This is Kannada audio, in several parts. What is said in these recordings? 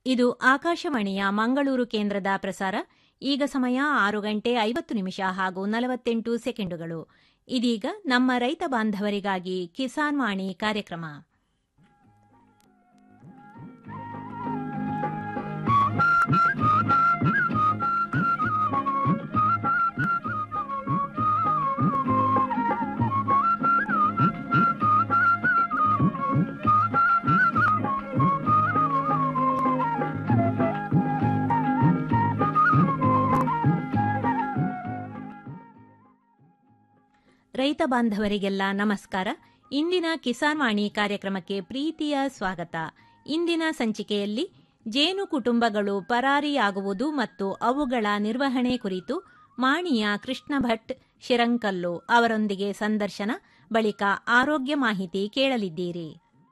ಇದು ಆಕಾಶವಾಣಿಯ ಮಂಗಳೂರು ಕೇಂದ್ರದ ಪ್ರಸಾರ ಈಗ ಸಮಯ ಆರು ಗಂಟೆ ಐವತ್ತು ನಿಮಿಷ ಹಾಗೂ ನಲವತ್ತೆಂಟು ಸೆಕೆಂಡುಗಳು ಇದೀಗ ನಮ್ಮ ರೈತ ಬಾಂಧವರಿಗಾಗಿ ಕಿಸಾನ್ ವಾಣಿ ಕಾರ್ಯಕ್ರಮ ರೈತ ಬಾಂಧವರಿಗೆಲ್ಲ ನಮಸ್ಕಾರ ಇಂದಿನ ಕಿಸಾನ್ ವಾಣಿ ಕಾರ್ಯಕ್ರಮಕ್ಕೆ ಪ್ರೀತಿಯ ಸ್ವಾಗತ ಇಂದಿನ ಸಂಚಿಕೆಯಲ್ಲಿ ಜೇನು ಕುಟುಂಬಗಳು ಪರಾರಿಯಾಗುವುದು ಮತ್ತು ಅವುಗಳ ನಿರ್ವಹಣೆ ಕುರಿತು ಮಾಣಿಯ ಕೃಷ್ಣ ಭಟ್ ಶಿರಂಕಲ್ಲು ಅವರೊಂದಿಗೆ ಸಂದರ್ಶನ ಬಳಿಕ ಆರೋಗ್ಯ ಮಾಹಿತಿ ಕೇಳಲಿದ್ದೀರಿ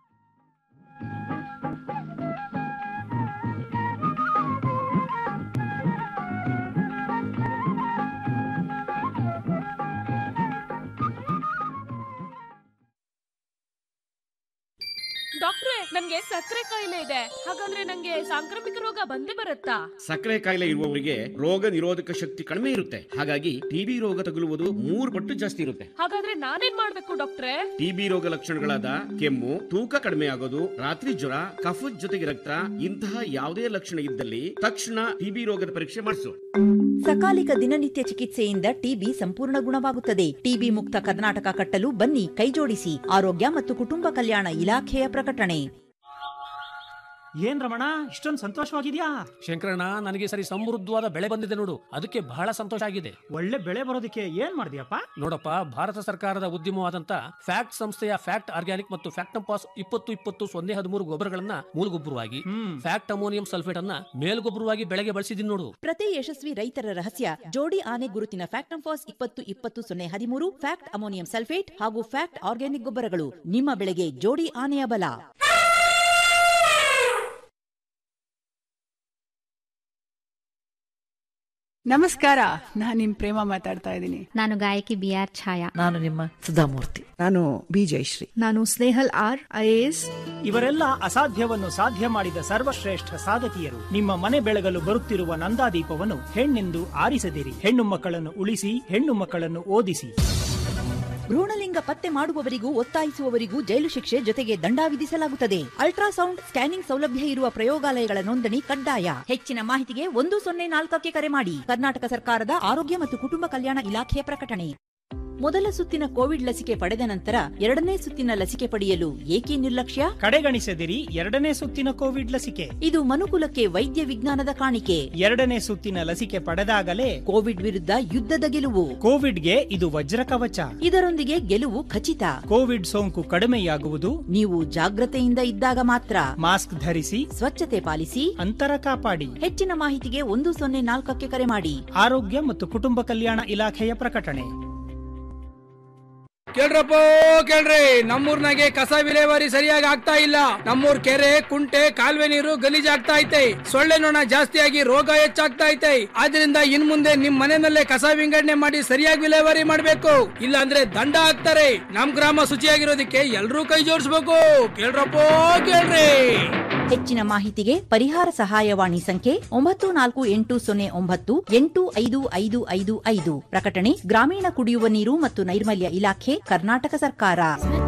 ಡಾಕ್ಟ್ರೆ ನನ್ಗೆ ಸಕ್ಕರೆ ಕಾಯಿಲೆ ಇದೆ ಹಾಗಂದ್ರೆ ನಂಗೆ ಸಾಂಕ್ರಾಮಿಕ ರೋಗ ಬಂದೇ ಬರುತ್ತಾ ಸಕ್ಕರೆ ಕಾಯಿಲೆ ಇರುವವರಿಗೆ ರೋಗ ನಿರೋಧಕ ಶಕ್ತಿ ಕಡಿಮೆ ಇರುತ್ತೆ ಹಾಗಾಗಿ ಟಿಬಿ ರೋಗ ತಗುಲುವುದು ಮೂರು ಪಟ್ಟು ಜಾಸ್ತಿ ಇರುತ್ತೆ ಹಾಗಾದ್ರೆ ನಾನೇನ್ ಮಾಡ್ಬೇಕು ಡಾಕ್ಟ್ರೆ ಟಿಬಿ ರೋಗ ಲಕ್ಷಣಗಳಾದ ಕೆಮ್ಮು ತೂಕ ಕಡಿಮೆ ಆಗೋದು ರಾತ್ರಿ ಜ್ವರ ಕಫದ ಜೊತೆಗೆ ರಕ್ತ ಇಂತಹ ಯಾವುದೇ ಲಕ್ಷಣ ಇದ್ದಲ್ಲಿ ತಕ್ಷಣ ಟಿಬಿ ರೋಗದ ಪರೀಕ್ಷೆ ಮಾಡಿಸು ಸಕಾಲಿಕ ದಿನನಿತ್ಯ ಚಿಕಿತ್ಸೆಯಿಂದ ಟಿಬಿ ಸಂಪೂರ್ಣ ಗುಣವಾಗುತ್ತದೆ ಟಿಬಿ ಮುಕ್ತ ಕರ್ನಾಟಕ ಕಟ್ಟಲು ಬನ್ನಿ ಕೈಜೋಡಿಸಿ ಆರೋಗ್ಯ ಮತ್ತು ಕುಟುಂಬ ಕಲ್ಯಾಣ ಇಲಾಖೆಯ ಪ್ರಕಟಣೆ ಏನ್ ರಮಣ ಇಷ್ಟೊಂದು ಸಂತೋಷವಾಗಿದ್ಯಾ ಶಂಕರಣ್ಣ ನನಗೆ ಸರಿ ಸಮೃದ್ಧವಾದ ಬೆಳೆ ಬಂದಿದೆ ನೋಡು ಅದಕ್ಕೆ ಬಹಳ ಸಂತೋಷ ಆಗಿದೆ ಒಳ್ಳೆ ಬೆಳೆ ಬರೋದಕ್ಕೆ ಏನ್ ಮಾಡಿದ್ಯಪ್ಪ ನೋಡಪ್ಪ ಭಾರತ ಸರ್ಕಾರದ ಉದ್ಯಮವಾದಂತ ಫ್ಯಾಕ್ಟ್ ಸಂಸ್ಥೆಯ ಫ್ಯಾಕ್ಟ್ ಆರ್ಗ್ಯಾನಿಕ್ ಮತ್ತು ಫ್ಯಾಕ್ಟಂಪಾಸ್ ಇಪ್ಪತ್ತು ಇಪ್ಪತ್ತು ಸೊನ್ನೆ ಹದಿಮೂರು ಗೊಬ್ಬರಗಳನ್ನ ಮೂಲಗೊಬ್ಬರವಾಗಿ ಹ್ಮ್ ಫ್ಯಾಕ್ಟ್ ಅಮೋನಿಯಂ ಸಲ್ಫೇಟ್ ಅನ್ನ ಮೇಲ್ಗೊಬ್ಬರವಾಗಿ ಬೆಳೆಗೆ ಬಳಸಿದೀನಿ ನೋಡು ಪ್ರತಿ ಯಶಸ್ವಿ ರೈತರ ರಹಸ್ಯ ಜೋಡಿ ಆನೆ ಗುರುತಿನ ಫ್ಯಾಕ್ಟ್ ಫಾಸ್ ಇಪ್ಪತ್ತು ಇಪ್ಪತ್ತು ಸೊನ್ನೆ ಹದಿಮೂರು ಫ್ಯಾಕ್ಟ್ ಅಮೋನಿಯಂ ಸಲ್ಫೇಟ್ ಹಾಗೂ ಫ್ಯಾಕ್ಟ್ ಆರ್ಗ್ಯಾನಿಕ್ ಗೊಬ್ಬರಗಳು ನಿಮ್ಮ ಬೆಳೆಗೆ ಜೋಡಿ ಆನೆಯ ಬಲ ನಮಸ್ಕಾರ ನಾನ್ ನಿಮ್ ಪ್ರೇಮ ಮಾತಾಡ್ತಾ ಇದ್ದೀನಿ ನಾನು ಗಾಯಕಿ ಬಿ ಆರ್ ಛಾಯಾ ನಾನು ನಿಮ್ಮ ಸುಧಾಮೂರ್ತಿ ನಾನು ಬಿ ಜಯಶ್ರೀ ನಾನು ಸ್ನೇಹಲ್ ಆರ್ ಐಎಎಸ್ ಇವರೆಲ್ಲ ಅಸಾಧ್ಯವನ್ನು ಸಾಧ್ಯ ಮಾಡಿದ ಸರ್ವಶ್ರೇಷ್ಠ ಸಾಧಕಿಯರು ನಿಮ್ಮ ಮನೆ ಬೆಳಗಲು ಬರುತ್ತಿರುವ ನಂದಾದೀಪವನ್ನು ಹೆಣ್ಣೆಂದು ಆರಿಸದಿರಿ ಹೆಣ್ಣು ಮಕ್ಕಳನ್ನು ಉಳಿಸಿ ಹೆಣ್ಣು ಮಕ್ಕಳನ್ನು ಓದಿಸಿ ಭ್ರೂಣಲಿಂಗ ಪತ್ತೆ ಮಾಡುವವರಿಗೂ ಒತ್ತಾಯಿಸುವವರಿಗೂ ಜೈಲು ಶಿಕ್ಷೆ ಜೊತೆಗೆ ದಂಡ ವಿಧಿಸಲಾಗುತ್ತದೆ ಅಲ್ಟ್ರಾಸೌಂಡ್ ಸ್ಕ್ಯಾನಿಂಗ್ ಸೌಲಭ್ಯ ಇರುವ ಪ್ರಯೋಗಾಲಯಗಳ ನೋಂದಣಿ ಕಡ್ಡಾಯ ಹೆಚ್ಚಿನ ಮಾಹಿತಿಗೆ ಒಂದು ಸೊನ್ನೆ ನಾಲ್ಕಕ್ಕೆ ಕರೆ ಮಾಡಿ ಕರ್ನಾಟಕ ಸರ್ಕಾರದ ಆರೋಗ್ಯ ಮತ್ತು ಕುಟುಂಬ ಕಲ್ಯಾಣ ಇಲಾಖೆಯ ಪ್ರಕಟಣೆ ಮೊದಲ ಸುತ್ತಿನ ಕೋವಿಡ್ ಲಸಿಕೆ ಪಡೆದ ನಂತರ ಎರಡನೇ ಸುತ್ತಿನ ಲಸಿಕೆ ಪಡೆಯಲು ಏಕೆ ನಿರ್ಲಕ್ಷ್ಯ ಕಡೆಗಣಿಸದಿರಿ ಎರಡನೇ ಸುತ್ತಿನ ಕೋವಿಡ್ ಲಸಿಕೆ ಇದು ಮನುಕುಲಕ್ಕೆ ವೈದ್ಯ ವಿಜ್ಞಾನದ ಕಾಣಿಕೆ ಎರಡನೇ ಸುತ್ತಿನ ಲಸಿಕೆ ಪಡೆದಾಗಲೇ ಕೋವಿಡ್ ವಿರುದ್ಧ ಯುದ್ಧದ ಗೆಲುವು ಕೋವಿಡ್ಗೆ ಇದು ವಜ್ರ ಕವಚ ಇದರೊಂದಿಗೆ ಗೆಲುವು ಖಚಿತ ಕೋವಿಡ್ ಸೋಂಕು ಕಡಿಮೆಯಾಗುವುದು ನೀವು ಜಾಗ್ರತೆಯಿಂದ ಇದ್ದಾಗ ಮಾತ್ರ ಮಾಸ್ಕ್ ಧರಿಸಿ ಸ್ವಚ್ಛತೆ ಪಾಲಿಸಿ ಅಂತರ ಕಾಪಾಡಿ ಹೆಚ್ಚಿನ ಮಾಹಿತಿಗೆ ಒಂದು ಸೊನ್ನೆ ನಾಲ್ಕಕ್ಕೆ ಕರೆ ಮಾಡಿ ಆರೋಗ್ಯ ಮತ್ತು ಕುಟುಂಬ ಕಲ್ಯಾಣ ಇಲಾಖೆಯ ಪ್ರಕಟಣೆ ಕೇಳ್ರಪ್ಪ ಕೇಳ್ರಿ ನಮ್ಮೂರ್ನಾಗೆ ಕಸ ವಿಲೇವಾರಿ ಸರಿಯಾಗಿ ಆಗ್ತಾ ಇಲ್ಲ ನಮ್ಮೂರ್ ಕೆರೆ ಕುಂಟೆ ಕಾಲುವೆ ನೀರು ಗಲೀಜ್ ಆಗ್ತಾ ಐತೆ ಸೊಳ್ಳೆ ನೊಣ ಜಾಸ್ತಿಯಾಗಿ ರೋಗ ಹೆಚ್ಚಾಗ್ತಾ ಐತೆ ಆದ್ರಿಂದ ಇನ್ ಮುಂದೆ ನಿಮ್ ಮನೆಯಲ್ಲೇ ಕಸ ವಿಂಗಡಣೆ ಮಾಡಿ ಸರಿಯಾಗಿ ವಿಲೇವಾರಿ ಮಾಡ್ಬೇಕು ಇಲ್ಲ ಅಂದ್ರೆ ದಂಡ ಹಾಕ್ತಾರೆ ನಮ್ ಗ್ರಾಮ ಶುಚಿಯಾಗಿರೋದಕ್ಕೆ ಎಲ್ರೂ ಕೈ ಜೋಡಿಸ್ಬೇಕು ಕೇಳ್ರಪ್ಪ ಕೇಳ್ರಿ ಹೆಚ್ಚಿನ ಮಾಹಿತಿಗೆ ಪರಿಹಾರ ಸಹಾಯವಾಣಿ ಸಂಖ್ಯೆ ಒಂಬತ್ತು ನಾಲ್ಕು ಎಂಟು ಸೊನ್ನೆ ಒಂಬತ್ತು ಎಂಟು ಐದು ಐದು ಐದು ಐದು ಪ್ರಕಟಣೆ ಗ್ರಾಮೀಣ ಕುಡಿಯುವ ನೀರು ಮತ್ತು ನೈರ್ಮಲ್ಯ ಇಲಾಖೆ ಕರ್ನಾಟಕ ಸರ್ಕಾರ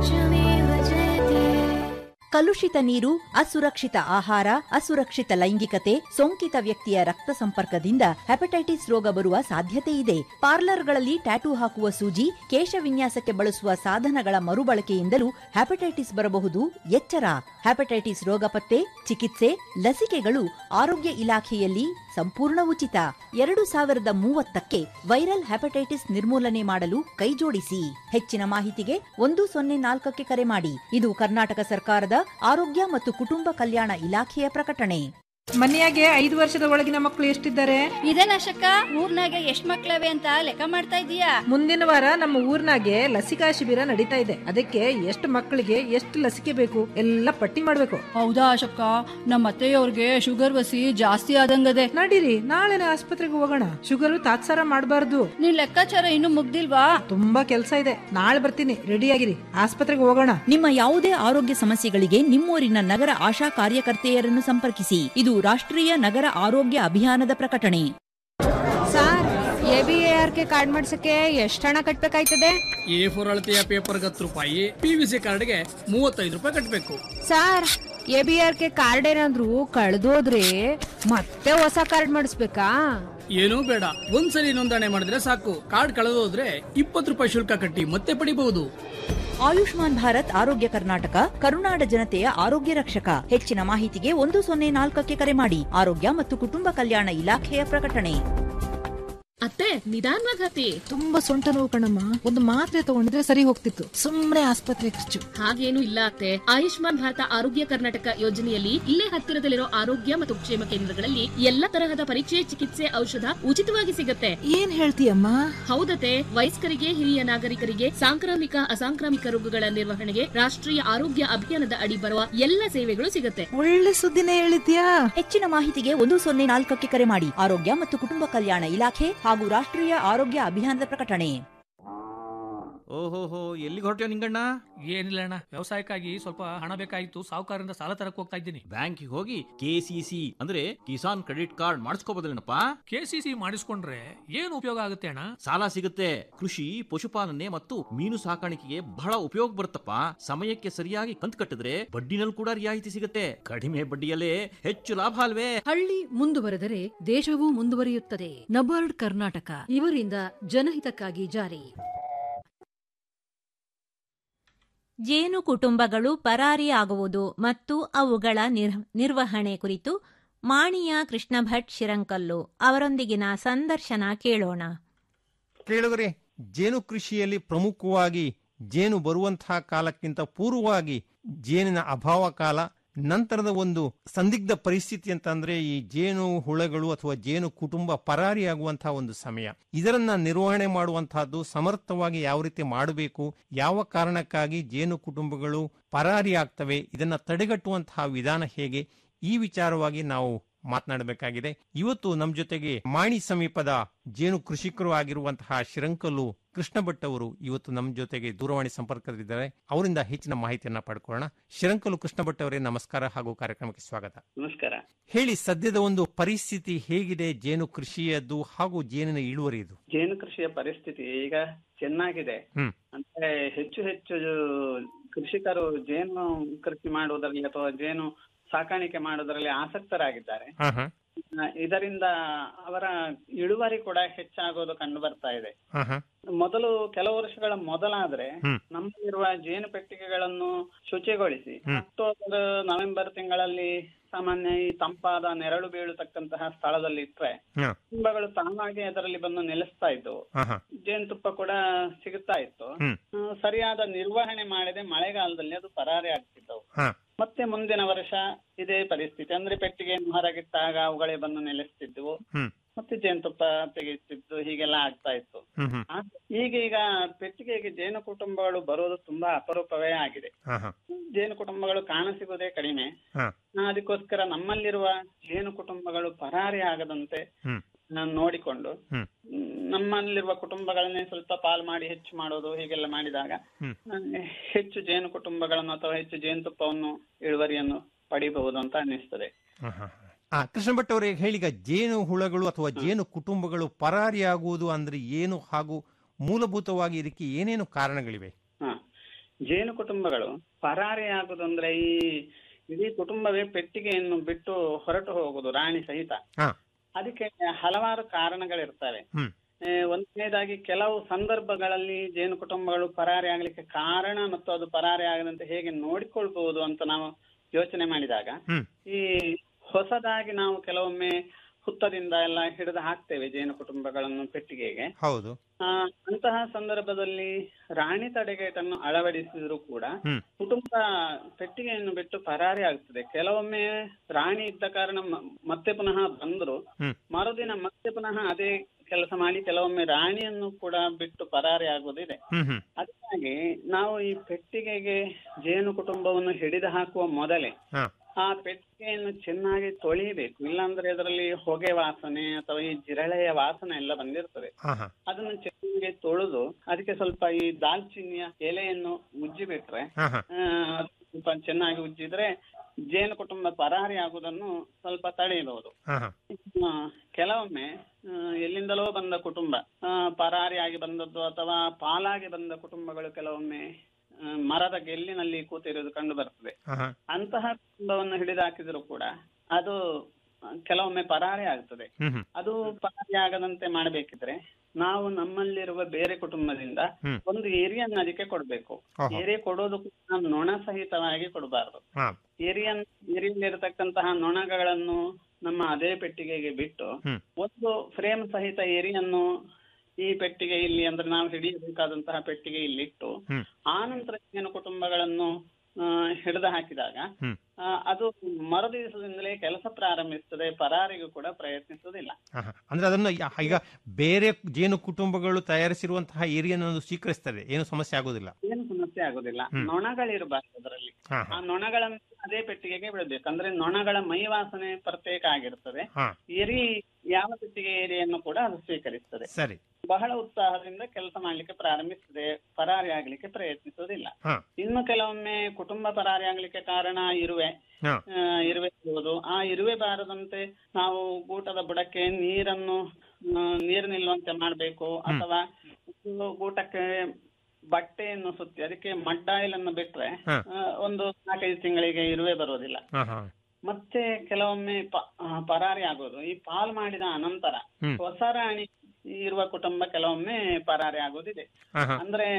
ಕಲುಷಿತ ನೀರು ಅಸುರಕ್ಷಿತ ಆಹಾರ ಅಸುರಕ್ಷಿತ ಲೈಂಗಿಕತೆ ಸೋಂಕಿತ ವ್ಯಕ್ತಿಯ ರಕ್ತ ಸಂಪರ್ಕದಿಂದ ಹೆಪಟೈಟಿಸ್ ರೋಗ ಬರುವ ಸಾಧ್ಯತೆ ಇದೆ ಪಾರ್ಲರ್ಗಳಲ್ಲಿ ಟ್ಯಾಟೂ ಹಾಕುವ ಸೂಜಿ ಕೇಶ ವಿನ್ಯಾಸಕ್ಕೆ ಬಳಸುವ ಸಾಧನಗಳ ಮರುಬಳಕೆಯಿಂದಲೂ ಹೆಪಟೈಟಿಸ್ ಬರಬಹುದು ಎಚ್ಚರ ಹೆಪಟೈಟಿಸ್ ರೋಗ ಪತ್ತೆ ಚಿಕಿತ್ಸೆ ಲಸಿಕೆಗಳು ಆರೋಗ್ಯ ಇಲಾಖೆಯಲ್ಲಿ ಸಂಪೂರ್ಣ ಉಚಿತ ಎರಡು ಸಾವಿರದ ಮೂವತ್ತಕ್ಕೆ ವೈರಲ್ ಹೆಪಟೈಟಿಸ್ ನಿರ್ಮೂಲನೆ ಮಾಡಲು ಕೈಜೋಡಿಸಿ ಹೆಚ್ಚಿನ ಮಾಹಿತಿಗೆ ಒಂದು ಸೊನ್ನೆ ನಾಲ್ಕಕ್ಕೆ ಕರೆ ಮಾಡಿ ಇದು ಕರ್ನಾಟಕ ಸರ್ಕಾರದ ಆರೋಗ್ಯ ಮತ್ತು ಕುಟುಂಬ ಕಲ್ಯಾಣ ಇಲಾಖೆಯ ಪ್ರಕಟಣೆ ಮನೆಯಾಗೆ ಐದು ವರ್ಷದ ಒಳಗಿನ ಮಕ್ಕಳು ಎಷ್ಟಿದ್ದಾರೆ ಇದೇನಶಕ್ಕ ಊರ್ನಾಗ ಎಷ್ಟ್ ಮಕ್ಳವೆ ಅಂತ ಲೆಕ್ಕ ಮಾಡ್ತಾ ಇದೀಯಾ ಮುಂದಿನ ವಾರ ನಮ್ಮ ಊರ್ನಾಗೆ ಲಸಿಕಾ ಶಿಬಿರ ನಡೀತಾ ಇದೆ ಅದಕ್ಕೆ ಎಷ್ಟು ಮಕ್ಕಳಿಗೆ ಎಷ್ಟು ಲಸಿಕೆ ಬೇಕು ಎಲ್ಲ ಪಟ್ಟಿ ಮಾಡ್ಬೇಕು ಹೌದಾ ಅಶಕ್ಕ ನಮ್ಮ ಅತ್ತೆಯವ್ರಿಗೆ ಶುಗರ್ ವಸಿ ಜಾಸ್ತಿ ಆದಂಗದೆ ನಡೀರಿ ನಾಳೆನೆ ಆಸ್ಪತ್ರೆಗೆ ಹೋಗೋಣ ಶುಗರ್ ತಾತ್ಸಾರ ಮಾಡಬಾರ್ದು ನಿನ್ ಲೆಕ್ಕಾಚಾರ ಇನ್ನು ಮುಗ್ದಿಲ್ವಾ ತುಂಬಾ ಕೆಲಸ ಇದೆ ನಾಳೆ ಬರ್ತೀನಿ ರೆಡಿಯಾಗಿರಿ ಆಸ್ಪತ್ರೆಗೆ ಹೋಗೋಣ ನಿಮ್ಮ ಯಾವುದೇ ಆರೋಗ್ಯ ಸಮಸ್ಯೆಗಳಿಗೆ ನಿಮ್ಮೂರಿನ ನಗರ ಆಶಾ ಕಾರ್ಯಕರ್ತೆಯರನ್ನು ಸಂಪರ್ಕಿಸಿ ಇದು ರಾಷ್ಟ್ರೀಯ ನಗರ ಆರೋಗ್ಯ ಅಭಿಯಾನದ ಪ್ರಕಟಣೆ sir A B A R K card ಮಾಡ್ಸಕ್ಕೆ ಎಷ್ಟು ಹಣ ಕಟ್ಬೇಕಾಯ್ತದೆ ಎ ಫೋರ್ ಅಳತೆಯ ಪೇಪರ್ಗೆ ಹತ್ತು ರೂಪಾಯಿ ಪಿ ವಿ ಸಿ ಕಾರ್ಡ್ಗೆ ಮೂವತ್ತೈದು ರೂಪಾಯಿ ಕಟ್ಟಬೇಕು sir A B R K card ಏನಾದ್ರು ಕಳ್ದೋದ್ರೆ ಮತ್ತೆ ಹೊಸ ಕಾರ್ಡ್ ಮಾಡಿಸ್ಬೇಕಾ ಏನೂ ಬೇಡ ಒಂದ್ಸಲಿ ನೋಂದಣಿ ಮಾಡಿದ್ರೆ ಸಾಕು ಕಾರ್ಡ್ ಕಳೆದೋದ್ರೆ ಇಪ್ಪತ್ತು ರೂಪಾಯಿ ಶುಲ್ಕ ಕಟ್ಟಿ ಮತ್ತೆ ಪಡಿಬಹುದು ಆಯುಷ್ಮಾನ್ ಭಾರತ್ ಆರೋಗ್ಯ ಕರ್ನಾಟಕ ಕರುನಾಡ ಜನತೆಯ ಆರೋಗ್ಯ ರಕ್ಷಕ ಹೆಚ್ಚಿನ ಮಾಹಿತಿಗೆ ಒಂದು ಸೊನ್ನೆ ನಾಲ್ಕಕ್ಕೆ ಕರೆ ಮಾಡಿ ಆರೋಗ್ಯ ಮತ್ತು ಕುಟುಂಬ ಕಲ್ಯಾಣ ಇಲಾಖೆಯ ಪ್ರಕಟಣೆ ಅತ್ತೆ ನಿಧಾನವಾಗಿ ಹತ್ತಿ ತುಂಬಾ ಸೊಂಟ ನೋವು ಕಣಮ್ಮ ಒಂದು ಮಾತ್ರೆ ತಗೊಂಡಿದ್ರೆ ಸರಿ ಹೋಗ್ತಿತ್ತು ಸುಮ್ನೆ ಆಸ್ಪತ್ರೆ ಖರ್ಚು ಹಾಗೇನು ಇಲ್ಲ ಅತ್ತೆ ಆಯುಷ್ಮಾನ್ ಭಾರತ ಆರೋಗ್ಯ ಕರ್ನಾಟಕ ಯೋಜನೆಯಲ್ಲಿ ಇಲ್ಲೇ ಹತ್ತಿರದಲ್ಲಿರೋ ಆರೋಗ್ಯ ಮತ್ತು ಕ್ಷೇಮ ಕೇಂದ್ರಗಳಲ್ಲಿ ಎಲ್ಲ ತರಹದ ಪರೀಕ್ಷೆ ಚಿಕಿತ್ಸೆ ಔಷಧ ಉಚಿತವಾಗಿ ಸಿಗತ್ತೆ ಏನ್ ಹೇಳ್ತೀಯಮ್ಮ ಹೌದತೆ ವಯಸ್ಕರಿಗೆ ಹಿರಿಯ ನಾಗರಿಕರಿಗೆ ಸಾಂಕ್ರಾಮಿಕ ಅಸಾಂಕ್ರಾಮಿಕ ರೋಗಗಳ ನಿರ್ವಹಣೆಗೆ ರಾಷ್ಟ್ರೀಯ ಆರೋಗ್ಯ ಅಭಿಯಾನದ ಅಡಿ ಬರುವ ಎಲ್ಲ ಸೇವೆಗಳು ಸಿಗತ್ತೆ ಒಳ್ಳೆ ಸುದ್ದಿನೇ ಹೇಳಿದ್ಯಾ ಹೆಚ್ಚಿನ ಮಾಹಿತಿಗೆ ಒಂದು ಸೊನ್ನೆ ನಾಲ್ಕಕ್ಕೆ ಕರೆ ಮಾಡಿ ಆರೋಗ್ಯ ಮತ್ತು ಕುಟುಂಬ ಕಲ್ಯಾಣ ಇಲಾಖೆ ಹಾಗೂ ರಾಷ್ಟ್ರೀಯ ಆರೋಗ್ಯ ಅಭಿಯಾನದ ಪ್ರಕಟಣೆ ಓಹೋಹೋ ಎಲ್ಲಿಗೆ ಹೊರಟ್ಯೋ ನಿಂಗಣ್ಣ ಏನಿಲ್ಲ ಅಣ್ಣ ವ್ಯವಸಾಯಕ್ಕಾಗಿ ಸ್ವಲ್ಪ ಹಣ ಬೇಕಾಗಿತ್ತು ಸಾಹುಕಾರರಿಂದ ಸಾಲ ತರಕ್ ಹೋಗ್ತಾ ಇದ್ದೀನಿ ಬ್ಯಾಂಕಿಗೆ ಹೋಗಿ ಕೆಸಿಸಿ ಅಂದ್ರೆ ಕಿಸಾನ್ ಕ್ರೆಡಿಟ್ ಕಾರ್ಡ್ ಮಾಡಿಸ್ಕೋಬೋದಲ್ಲೇನಪ್ಪ ಕೆಸಿಸಿ ಮಾಡಿಸ್ಕೊಂಡ್ರೆ ಏನು ಉಪಯೋಗ ಆಗುತ್ತೆ ಅಣ್ಣ ಸಾಲ ಸಿಗುತ್ತೆ ಕೃಷಿ ಪಶುಪಾಲನೆ ಮತ್ತು ಮೀನು ಸಾಕಾಣಿಕೆಗೆ ಬಹಳ ಉಪಯೋಗ ಬರುತ್ತಪ್ಪ ಸಮಯಕ್ಕೆ ಸರಿಯಾಗಿ ಕಂತು ಕಟ್ಟಿದ್ರೆ ಬಡ್ಡಿನಲ್ಲಿ ಕೂಡ ರಿಯಾಯಿತಿ ಸಿಗುತ್ತೆ ಕಡಿಮೆ ಬಡ್ಡಿಯಲ್ಲೇ ಹೆಚ್ಚು ಲಾಭ ಅಲ್ವೇ ಹಳ್ಳಿ ಮುಂದುವರೆದರೆ ದೇಶವೂ ಮುಂದುವರಿಯುತ್ತದೆ ನಬಾರ್ಡ್ ಕರ್ನಾಟಕ ಇವರಿಂದ ಜನಹಿತಕ್ಕಾಗಿ ಜಾರಿ ಜೇನು ಕುಟುಂಬಗಳು ಪರಾರಿಯಾಗುವುದು ಮತ್ತು ಅವುಗಳ ನಿರ್- ನಿರ್ವಹಣೆ ಕುರಿತು ಮಾಣಿಯ ಕೃಷ್ಣ ಭಟ್ ಶಿರಂಕಲ್ಲು ಅವರೊಂದಿಗಿನ ಸಂದರ್ಶನ ಕೇಳೋಣ ಕೇಳುಗರೆ ಜೇನು ಕೃಷಿಯಲ್ಲಿ ಪ್ರಮುಖವಾಗಿ ಜೇನು ಬರುವಂತಹ ಕಾಲಕ್ಕಿಂತ ಪೂರ್ವವಾಗಿ ಜೇನಿನ ಅಭಾವ ಕಾಲ ನಂತರದ ಒಂದು ಸಂದಿಗ್ಧ ಪರಿಸ್ಥಿತಿ ಅಂತಂದ್ರೆ ಈ ಜೇನು ಹುಳಗಳು ಅಥವಾ ಜೇನು ಕುಟುಂಬ ಪರಾರಿಯಾಗುವಂತಹ ಒಂದು ಸಮಯ ಇದರನ್ನ ನಿರ್ವಹಣೆ ಮಾಡುವಂತಹದ್ದು ಸಮರ್ಥವಾಗಿ ಯಾವ ರೀತಿ ಮಾಡಬೇಕು ಯಾವ ಕಾರಣಕ್ಕಾಗಿ ಜೇನು ಕುಟುಂಬಗಳು ಪರಾರಿಯಾಗ್ತವೆ ಇದನ್ನ ತಡೆಗಟ್ಟುವಂತಹ ವಿಧಾನ ಹೇಗೆ ಈ ವಿಚಾರವಾಗಿ ನಾವು ಮಾತನಾಡಬೇಕಾಗಿದೆ ಇವತ್ತು ನಮ್ಮ ಜೊತೆಗೆ ಮಾಣಿ ಸಮೀಪದ ಜೇನು ಕೃಷಿಕರು ಆಗಿರುವಂತಹ ಶಿರಂಕಲ್ಲು ಕೃಷ್ಣ ಭಟ್ ಅವರು ಇವತ್ತು ನಮ್ಮ ಜೊತೆಗೆ ದೂರವಾಣಿ ಸಂಪರ್ಕದಲ್ಲಿದ್ದಾರೆ ಅವರಿಂದ ಹೆಚ್ಚಿನ ಮಾಹಿತಿಯನ್ನ ಪಡ್ಕೊಳ್ಳೋಣ ಶಿರಂಕಲ್ಲು ಕೃಷ್ಣ ಭಟ್ ಅವರೇ ನಮಸ್ಕಾರ ಹಾಗೂ ಕಾರ್ಯಕ್ರಮಕ್ಕೆ ಸ್ವಾಗತ ನಮಸ್ಕಾರ ಹೇಳಿ ಸದ್ಯದ ಒಂದು ಪರಿಸ್ಥಿತಿ ಹೇಗಿದೆ ಜೇನು ಕೃಷಿಯದ್ದು ಹಾಗೂ ಜೇನಿನ ಇಳುವರಿದು ಜೇನು ಕೃಷಿಯ ಪರಿಸ್ಥಿತಿ ಈಗ ಚೆನ್ನಾಗಿದೆ ಹ್ಮ್ ಅಂದ್ರೆ ಹೆಚ್ಚು ಹೆಚ್ಚು ಕೃಷಿಕರು ಜೇನು ಕೃಷಿ ಮಾಡುವುದರಲ್ಲಿ ಅಥವಾ ಜೇನು ಸಾಕಾಣಿಕೆ ಮಾಡುವುದರಲ್ಲಿ ಆಸಕ್ತರಾಗಿದ್ದಾರೆ ಹಾ ಹಾ ಆ, ಇದರಿಂದ ಅವರ ಇಳುವರಿ ಕೂಡ ಹೆಚ್ಚಾಗೋದು ಕಂಡು ಬರ್ತಾ ಇದೆ ಹಾ ಹಾ ಮೊದಲು ಕೆಲವು ವರ್ಷಗಳ ಮೊದಲಾದ್ರೆ ಹ್ಮ್. ನಮ್ಮಲ್ಲಿರುವ ಜೇನು ಪೆಟ್ಟಿಗೆಗಳನ್ನು ಶುಚಿಗೊಳಿಸಿ ಹ್ಮ್. ಅಕ್ಟೋಬರ್ ನವೆಂಬರ್ ತಿಂಗಳಲ್ಲಿ ಸಾಮಾನ್ಯ ಈ ತಂಪಾದ ನೆರಳು ಬೀಳತಕ್ಕಂತಹ ಸ್ಥಳದಲ್ಲಿ ಇಟ್ರೆ ಹಾ ಕುಟುಂಬಗಳು ತಾನಾಗಿ ಅದರಲ್ಲಿ ಬಂದು ನೆಲೆಸ್ತಾ ಇದ್ದವು ಹಾ ಹಾ ಜೇನುತುಪ್ಪ ಕೂಡ ಸಿಗುತ್ತಾ ಇತ್ತು ಹ್ಮ್ ಆ, ಸರಿಯಾದ ನಿರ್ವಹಣೆ ಮಾಡದೆ ಮಳೆಗಾಲದಲ್ಲಿ ಅದು ಪರಾರಿ ಆಗ್ತಿದ್ದವು ಹಾ ಮತ್ತೆ ಮುಂದಿನ ವರ್ಷ ಇದೇ ಪರಿಸ್ಥಿತಿ ಅಂದ್ರೆ ಪೆಟ್ಟಿಗೆಯನ್ನು ಹೊರಗಿಟ್ಟಾಗ ಅವುಗಳೇ ಬಂದು ನೆಲೆಸ್ತಿದ್ವು ಹ್ಮ್ ಮತ್ತೆ ಜೇನುತುಪ್ಪ ತೆಗೆಯುತ್ತಿದ್ದು ಹೀಗೆಲ್ಲ ಆಗ್ತಾ ಇತ್ತು ಹ್ಮ್ ಹ್ಮ್ ಆ, ಈಗೀಗ ಪೆಟ್ಟಿಗೆಗೆ ಜೇನು ಕುಟುಂಬಗಳು ಬರೋದು ತುಂಬಾ ಅಪರೂಪವೇ ಆಗಿದೆ ಹಾ ಹಾ ಜೇನು ಕುಟುಂಬಗಳು ಕಾಣಸಿಗುವುದೇ ಕಡಿಮೆ ಹಾ ಆ, ಅದಕ್ಕೋಸ್ಕರ ನಮ್ಮಲ್ಲಿರುವ ಜೇನು ಕುಟುಂಬಗಳು ಪರಾರಿ ಆಗದಂತೆ ಹ್ಮ್ ನಾನು ನೋಡಿಕೊಂಡು ಹ್ಮ್ ಮ್, ನಮ್ಮಲ್ಲಿರುವ ಕುಟುಂಬಗಳನ್ನೇ ಸ್ವಲ್ಪ ಪಾಲ್ ಮಾಡಿ ಹೆಚ್ಚು ಮಾಡೋದು ಹೀಗೆಲ್ಲ ಮಾಡಿದಾಗ ಹ್ಮ್ ಆ, ಹೆಚ್ಚು ಜೇನು ಕುಟುಂಬಗಳನ್ನು ಅಥವಾ ಹೆಚ್ಚು ಜೇನುತುಪ್ಪವನ್ನು ಇಳುವರಿಯನ್ನು ಪಡಿಬಹುದು ಅಂತ ಅನ್ನಿಸ್ತದೆ ಹಾ, ಹಾ, ಹಾ. ಆ ಕೃಷ್ಣ ಭಟ್ ಅವರೇ ಹೇಳಿಗ ಜೇನು ಹುಳಗಳು ಅಥವಾ ಜೇನು ಕುಟುಂಬಗಳು ಪರಾರಿಯಾಗುವುದು ಅಂದ್ರೆ ಏನು ಹಾಗೂ ಮೂಲಭೂತವಾಗಿ ಇದಕ್ಕೆ ಏನೇನು ಕಾರಣಗಳಿವೆ ಹ ಜೇನು ಕುಟುಂಬಗಳು ಪರಾರಿಯಾಗುದಂದ್ರೆ ಈ ಇಡೀ ಕುಟುಂಬವೇ ಪೆಟ್ಟಿಗೆಯನ್ನು ಬಿಟ್ಟು ಹೊರಟು ಹೋಗುದು ರಾಣಿ ಸಹಿತ ಹಾ ಅದಕ್ಕೆ ಹಲವಾರು ಕಾರಣಗಳಿರ್ತವೆ ಹ್ಮ್ ಏ, ಒಂದನೇದಾಗಿ ಕೆಲವು ಸಂದರ್ಭಗಳಲ್ಲಿ ಜೇನು ಕುಟುಂಬಗಳು ಪರಾರಿ ಆಗ್ಲಿಕ್ಕೆ ಕಾರಣ ಮತ್ತು ಅದು ಪರಾರಿ ಆಗದಂತೆ ಹೇಗೆ ನೋಡಿಕೊಳ್ಬಹುದು ಅಂತ ನಾವು ಯೋಚನೆ ಮಾಡಿದಾಗ ಹ್ಮ್ ಈ ಹೊಸದಾಗಿ ನಾವು ಕೆಲವೊಮ್ಮೆ ಹುತ್ತದಿಂದ ಎಲ್ಲ ಹಿಡಿದು ಹಾಕ್ತೇವೆ ಜೇನು ಕುಟುಂಬಗಳನ್ನು ಪೆಟ್ಟಿಗೆಗೆ ಹೌದು ಆ, ಅಂತಹ ಸಂದರ್ಭದಲ್ಲಿ ರಾಣಿ ತಡೆಗೇಟನ್ನು ಅಳವಡಿಸಿದ್ರು ಕೂಡ ಹ್ಮ್ ಕುಟುಂಬ ಪೆಟ್ಟಿಗೆಯನ್ನು ಬಿಟ್ಟು ಪರಾರಿ ಆಗ್ತದೆ ಕೆಲವೊಮ್ಮೆ ರಾಣಿ ಇದ್ದ ಕಾರಣ ಮ- ಮತ್ತೆ ಪುನಃ ಬಂದ್ರು ಹ್ಮ್ ಮರುದಿನ ಮತ್ತೆ ಪುನಃ ಅದೇ ಕೆಲಸ ಮಾಡಿ ಕೆಲವೊಮ್ಮೆ ರಾಣಿಯನ್ನು ಕೂಡ ಬಿಟ್ಟು ಪರಾರಿ ಆಗುವುದಿದೆ ಹ್ಮ್ ಹ್ಮ್ ಅದಕ್ಕಾಗಿ ನಾವು ಈ ಪೆಟ್ಟಿಗೆಗೆ ಜೇನು ಕುಟುಂಬವನ್ನು ಹಿಡಿದು ಹಾಕುವ ಮೊದಲೇ ಹಾ ಆ ಪೆಟ್ಟಿಗೆಯನ್ನು ಚೆನ್ನಾಗಿ ತೊಳಿಬೇಕು ಇಲ್ಲಾಂದ್ರೆ ಅದರಲ್ಲಿ ಹೊಗೆ ವಾಸನೆ ಅಥವಾ ಈ ಜಿರಳೆಯ ವಾಸನೆ ಎಲ್ಲ ಬಂದಿರ್ತದೆ ಹಾ ಹಾ ಅದನ್ನು ಚೆನ್ನಾಗಿ ತೊಳೆದು ಅದಕ್ಕೆ ಸ್ವಲ್ಪ ಈ ದಾಲ್ಚಿನ್ನಿಯ ಎಲೆಯನ್ನು ಉಜ್ಜಿ ಬಿಟ್ರೆ ಹಾ ಹಾ ಆ, ಅದು ಸ್ವಲ್ಪ ಚೆನ್ನಾಗಿ ಉಜ್ಜಿದ್ರೆ ಜೇನು ಕುಟುಂಬ ಪರಾರಿ ಆಗುವುದನ್ನು ಸ್ವಲ್ಪ ತಡೆಯಬಹುದು ಹಾ ಹಾ ಆ, ಕೆಲವೊಮ್ಮೆ ಆ, ಎಲ್ಲಿಂದಲೋ ಬಂದ ಕುಟುಂಬ ಆ, ಪರಾರಿಯಾಗಿ ಬಂದದ್ದು ಅಥವಾ ಪಾಲಾಗಿ ಬಂದ ಕುಟುಂಬಗಳು ಕೆಲವೊಮ್ಮೆ ಆ, ಮರದ ಗೆಲ್ಲಿನಲ್ಲಿ ಕೂತಿರುವುದು ಕಂಡು ಬರ್ತದೆ ಹಾ ಹಾ ಅಂತಹ ಕುಟುಂಬವನ್ನು ಹಿಡಿದಾಕಿದ್ರು ಕೂಡ ಅದು ಆ, ಕೆಲವೊಮ್ಮೆ ಪರಾರಿ ಆಗ್ತದೆ ಹ್ಮ್ ಹ್ಮ್ ಅದು ಪರಾರಿ ಆಗದಂತೆ ಮಾಡಬೇಕಿದ್ರೆ ನಾವು ನಮ್ಮಲ್ಲಿರುವ ಬೇರೆ ಕುಟುಂಬದಿಂದ ಹ್ಮ್. ಒಂದು ಏರಿಯನ್ನು ಅದಕ್ಕೆ ಕೊಡ್ಬೇಕು ಓಹೋ. ಏರಿ ಕೊಡೋದು ಕೂಡ ನೊಣ ಸಹಿತವಾಗಿ ಕೊಡಬಾರದು ಹಾ ಏರಿಯನ್ ಏರಿಯಲ್ಲಿರತಕ್ಕಂತಹ ನೊಣಗಳನ್ನು ನಮ್ಮ ಅದೇ ಪೆಟ್ಟಿಗೆಗೆ ಬಿಟ್ಟು ಹ್ಮ್. ಒಂದು ಫ್ರೇಮ್ ಸಹಿತ ಏರಿಯನ್ನು ಈ ಪೆಟ್ಟಿಗೆ ಇಲ್ಲಿ ಅಂದ್ರೆ ನಾವು ಹಿಡಿಯಬೇಕಾದಂತಹ ಪೆಟ್ಟಿಗೆ ಇಲ್ಲಿ ಇಟ್ಟು ಹ್ಮ್. ಆ ನಂತರ ಏನು ಕುಟುಂಬಗಳನ್ನು ಹಿಡಿದು ಹಾಕಿದಾಗ ಹ್ಮ್. ಆ, ಅದು ಮರುದಿವಸದಿಂದಲೇ ಕೆಲಸ ಪ್ರಾರಂಭಿಸ್ತದೆ ಪರಾರಿಗೂ ಕೂಡ ಪ್ರಯತ್ನಿಸುವುದಿಲ್ಲ ಹಾ, ಹಾ. ಅಂದ್ರೆ ಅದನ್ನು ಯ- ಈಗ ಬೇರೆ ಜೇನು ಕುಟುಂಬಗಳು ತಯಾರಿಸಿರುವಂತಹ ಏರಿಯನ್ನು ಸ್ವೀಕರಿಸ್ತಾರೆ ಏನು ಸಮಸ್ಯೆ ಆಗೋದಿಲ್ಲ ಏನು ಸಮಸ್ಯೆ ಆಗುದಿಲ್ಲ ಹ್ಮ್. ನೊಣಗಳಿರಬಾರ್ದು ಅದರಲ್ಲಿ ಹಾ ಆ ನೊಣಗಳನ್ನು ಅದೇ ಪೆಟ್ಟಿಗೆಗೆ ಬಿಡಬೇಕು ಅಂದ್ರೆ ನೊಣಗಳ ಮೈ ವಾಸನೆ ಪ್ರತ್ಯೇಕ ಆಗಿರ್ತದೆ ಹಾ ಎರಿ ಯಾವ ಪೆಟ್ಟಿಗೆ ಏರಿಯನ್ನು ಕೂಡ ಅದು ಸ್ವೀಕರಿಸ್ತದೆ ಸರಿ ಬಹಳ ಉತ್ಸಾಹದಿಂದ ಕೆಲಸ ಮಾಡ್ಲಿಕ್ಕೆ ಪ್ರಾರಂಭಿಸ್ತದೆ ಪರಾರಿ ಆಗ್ಲಿಕ್ಕೆ ಪ್ರಯತ್ನಿಸುವುದಿಲ್ಲ ಹಾ ಇನ್ನು ಕೆಲವೊಮ್ಮೆ ಕುಟುಂಬ ಪರಾರಿ ಆಗ್ಲಿಕ್ಕೆ ಕಾರಣ ಇರುವೆ ಹಾ ಆ, ಇರುವೆ ಇರುವುದು ಆ ಇರುವೆ ಬಾರದಂತೆ ನಾವು ಗೂಟದ ಬುಡಕ್ಕೆ ನೀರನ್ನು ಆ, ನೀರು ನಿಲ್ಲುವಂತೆ ಮಾಡಬೇಕು ಅಥವಾ ಒಂದು ಗೂಟಕ್ಕೆ ಬಟ್ಟೆಯನ್ನು ಸುತ್ತಿ ಅದಕ್ಕೆ ಮಡ್ಡಾಯಿಲ್ ಅನ್ನು ಬಿಟ್ರೆ ಹಾ. ಆ, ಒಂದು ನಾಲ್ಕೈದು ತಿಂಗಳಿಗೆ ಇರುವೆ ಬರುವುದಿಲ್ಲ ಹಾ ಹಾ ಮತ್ತೆ ಕೆಲವೊಮ್ಮೆ ಪ- ಆ, ಪರಾರಿ ಆಗೋದು ಈ ಪಾಲ್ ಮಾಡಿದ ಅನಂತರ ಹ್ಮ್. ಹೊಸ ರಾಣಿ ಇರುವ ಕುಟುಂಬ ಕೆಲವೊಮ್ಮೆ ಪರಾರಿ ಆಗೋದಿದೆ ಹಾ ಹಾ ಅಂದ್ರೆ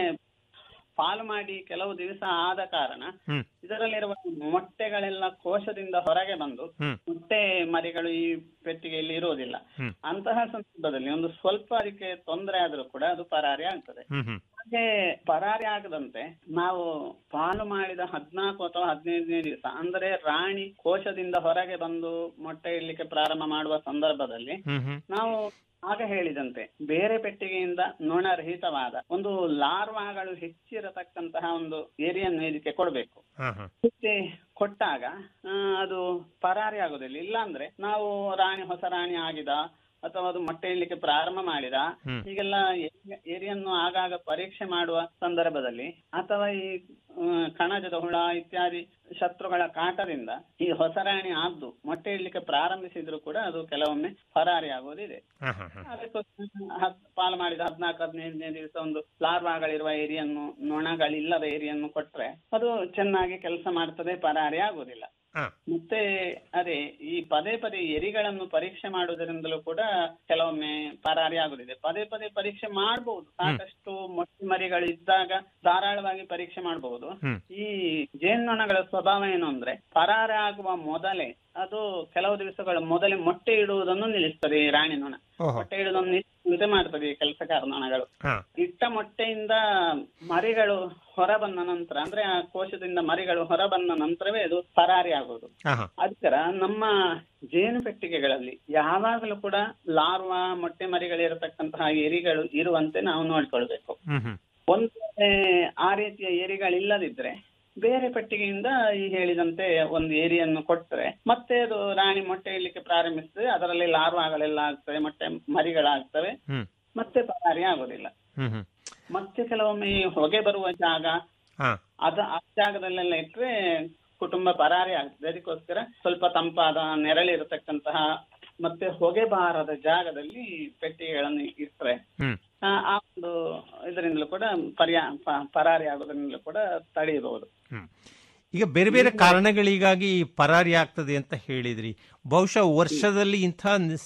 ಪಾಲು ಮಾಡಿ ಕೆಲವು ದಿವಸ ಆದ ಕಾರಣ ಹ್ಮ್ ಇದರಲ್ಲಿರುವ ಮೊಟ್ಟೆಗಳೆಲ್ಲ ಕೋಶದಿಂದ ಹೊರಗೆ ಬಂದು ಹ್ಮ್ ಮೊಟ್ಟೆ ಮರಿಗಳು ಈ ಪೆಟ್ಟಿಗೆಯಲ್ಲಿ ಇರುವುದಿಲ್ಲ ಹ್ಮ್ ಅಂತಹ ಸಂದರ್ಭದಲ್ಲಿ ಒಂದು ಸ್ವಲ್ಪ ಅದಕ್ಕೆ ತೊಂದರೆ ಆದ್ರೂ ಕೂಡ ಅದು ಪರಾರಿ ಆಗ್ತದೆ ಹ್ಮ್ ಹ್ಮ್ ಹಾಗೆ ಪರಾರಿ ಆಗದಂತೆ ನಾವು ಪಾಲು ಮಾಡಿದ ಹದಿನಾಲ್ಕು ಅಥವಾ ಹದಿನೈದನೇ ದಿವಸ ಅಂದರೆ ರಾಣಿ ಕೋಶದಿಂದ ಹೊರಗೆ ಬಂದು ಮೊಟ್ಟೆ ಇಡ್ಲಿಕ್ಕೆ ಪ್ರಾರಂಭ ಮಾಡುವ ಸಂದರ್ಭದಲ್ಲಿ ಹ್ಮ್ ಹ್ಮ್ ನಾವು ಆಗ ಹೇಳಿದಂತೆ ಬೇರೆ ಪೆಟ್ಟಿಗೆಯಿಂದ ನೊಣರಹಿತವಾದ ಒಂದು ಲಾರ್ವಾಗಳು ಹೆಚ್ಚಿರತಕ್ಕಂತಹ ಒಂದು ಏರಿಯನ್ನು ಇದಕ್ಕೆ ಕೊಡಬೇಕು ಹಾ ಹಾ ಮತ್ತೆ ಕೊಟ್ಟಾಗ ಆ, ಅದು ಪರಾರಿ ಆಗುದಿಲ್ಲ ಇಲ್ಲಾಂದ್ರೆ ನಾವು ರಾಣಿ ಹೊಸ ರಾಣಿ ಆಗಿದ ಅಥವಾ ಅದು ಮೊಟ್ಟೆ ಇಡ್ಲಿಕ್ಕೆ ಪ್ರಾರಂಭ ಮಾಡಿದ ಹ್ಮ್. ಹೀಗೆಲ್ಲ ಏರಿ- ಏರಿಯನ್ನು ಆಗಾಗ ಪರೀಕ್ಷೆ ಮಾಡುವ ಸಂದರ್ಭದಲ್ಲಿ ಅಥವಾ ಈ ಆ, ಕಣಜದ ಹುಳ ಇತ್ಯಾದಿ ಶತ್ರುಗಳ ಕಾಟದಿಂದ ಈ ಹೊಸ ರಾಣಿ ಆದ್ದು ಮೊಟ್ಟೆ ಇಡ್ಲಿಕ್ಕೆ ಪ್ರಾರಂಭಿಸಿದ್ರು ಕೂಡ ಅದು ಕೆಲವೊಮ್ಮೆ ಪರಾರಿ ಆಗುವುದಿದೆ ಹಾ ಹಾ ಹಾ ಅದಕ್ಕೋಸ್ಕರ ಹತ್- ಪಾಲು ಮಾಡಿದ ಹದಿನಾಲ್ಕು ಹದಿನೈದನೇ ದಿವಸ ಒಂದು ಲಾರ್ವಾಗಳಿರುವ ಏರಿಯನ್ನು ನೊಣಗಳಿಲ್ಲದ ಏರಿಯನ್ನು ಕೊಟ್ರೆ ಅದು ಚೆನ್ನಾಗಿ ಕೆಲಸ ಮಾಡ್ತದೆ ಪರಾರಿ ಆಗುವುದಿಲ್ಲ ಹಾ ಮತ್ತೆ ಅದೇ ಈ ಪದೇ ಪದೇ ಎರಿಗಳನ್ನು ಪರೀಕ್ಷೆ ಮಾಡುವುದರಿಂದಲೂ ಕೂಡ ಕೆಲವೊಮ್ಮೆ ಪರಾರಿ ಆಗುದಿದೆ ಪದೇ ಪದೇ ಪರೀಕ್ಷೆ ಮಾಡಬಹುದು ಸಾಕಷ್ಟು ಮೊಟ್ಟೆ ಮರಿಗಳು ಇದ್ದಾಗ ಧಾರಾಳವಾಗಿ ಪರೀಕ್ಷೆ ಮಾಡಬಹುದು ಹ್ಮ್ ಈ ಜೇನ್ನೊಣಗಳ ಸ್ವಭಾವ ಏನು ಅಂದ್ರೆ ಪರಾರಿ ಆಗುವ ಮೊದಲೇ ಅದು ಕೆಲವು ದಿವಸಗಳ ಮೊದಲೇ ಮೊಟ್ಟೆ ಇಡುವುದನ್ನು ನಿಲ್ಲಿಸ್ತದೆ ಈ ರಾಣಿ ನೊಣ ಓಹೋ ಮೊಟ್ಟೆ ಇಡುವುದನ್ನು ನಿಲ್ಲಿಸುವಂತೆ ಮಾಡ್ತದೆ ಈ ಕೆಲಸಗಾರ ನೊಣಗಳು ಹಾ ಇಟ್ಟ ಮೊಟ್ಟೆಯಿಂದ ಮರಿಗಳು ಹೊರ ಬಂದ ನಂತರ ಅಂದ್ರೆ ಆ ಕೋಶದಿಂದ ಮರಿಗಳು ಹೊರ ಬಂದ ನಂತರವೇ ಅದು ಪರಾರಿ ಆಗೋದು ಹಾ ಹಾ ಅದಕ್ಕಾರ ನಮ್ಮ ಜೇನು ಪೆಟ್ಟಿಗೆಗಳಲ್ಲಿ ಯಾವಾಗಲೂ ಕೂಡ ಲಾರ್ವಾ ಮೊಟ್ಟೆ ಮರಿಗಳಿರತಕ್ಕಂತಹ ಎರಿಗಳು ಇರುವಂತೆ ನಾವು ನೋಡ್ಕೊಳ್ಬೇಕು ಹ್ಮ್ ಹ್ಮ್ ಒಂದು ವೇಳೆ ಆ ರೀತಿಯ ಏರಿಗಳಿಲ್ಲದಿದ್ರೆ ಬೇರೆ ಪೆಟ್ಟಿಗೆಯಿಂದ ಈ ಹೇಳಿದಂತೆ ಒಂದು ಏರಿಯನ್ನು ಕೊಟ್ರೆ ಮತ್ತೆ ಅದು ರಾಣಿ ಮೊಟ್ಟೆ ಇಡ್ಲಿಕ್ಕೆ ಪ್ರಾರಂಭಿಸ್ತದೆ ಅದರಲ್ಲಿ ಲಾರ್ವಾಗಳೆಲ್ಲ ಆಗ್ತವೆ ಮೊಟ್ಟೆ ಮರಿಗಳಾಗ್ತವೆ ಹ್ಮ್ ಮತ್ತೆ ಪರಾರಿ ಆಗೋದಿಲ್ಲ ಹ್ಮ್ ಹ್ಮ್ ಮತ್ತೆ ಕೆಲವೊಮ್ಮೆ ಈ ಹೊಗೆ ಬರುವ ಜಾಗ ಹಾ ಅದ ಆ ಜಾಗದಲ್ಲೆಲ್ಲ ಇಟ್ರೆ ಕುಟುಂಬ ಪರಾರಿ ಆಗ್ತದೆ ಅದಕ್ಕೋಸ್ಕರ ಸ್ವಲ್ಪ ತಂಪಾದ ನೆರಳಿರತಕ್ಕಂತಹ ಮತ್ತೆ ಹೊಗೆ ಬಾರದ ಜಾಗದಲ್ಲಿ ಪೆಟ್ಟಿಗೆಗಳನ್ನು ಇಟ್ರೆ ಹ್ಮ್ ಆ ಆ ಒಂದು ಇದರಿಂದಲೂ ಕೂಡ ಪರ್ಯಾ ಪ- ಪರಾರಿ ಆಗೋದ್ರಿಂದಲೂ ಕೂಡ ತಡೆಯಬಹುದು ಹ್ಮ್ ಈಗ ಬೇರೆ ಬೇರೆ ಕಾರಣಗಳಿಗಾಗಿ ಪರಾರಿ ಆಗ್ತದೆ ಅಂತ ಹೇಳಿದ್ರಿ ಬಹುಶಃ ವರ್ಷದಲ್ಲಿ ಇಂಥ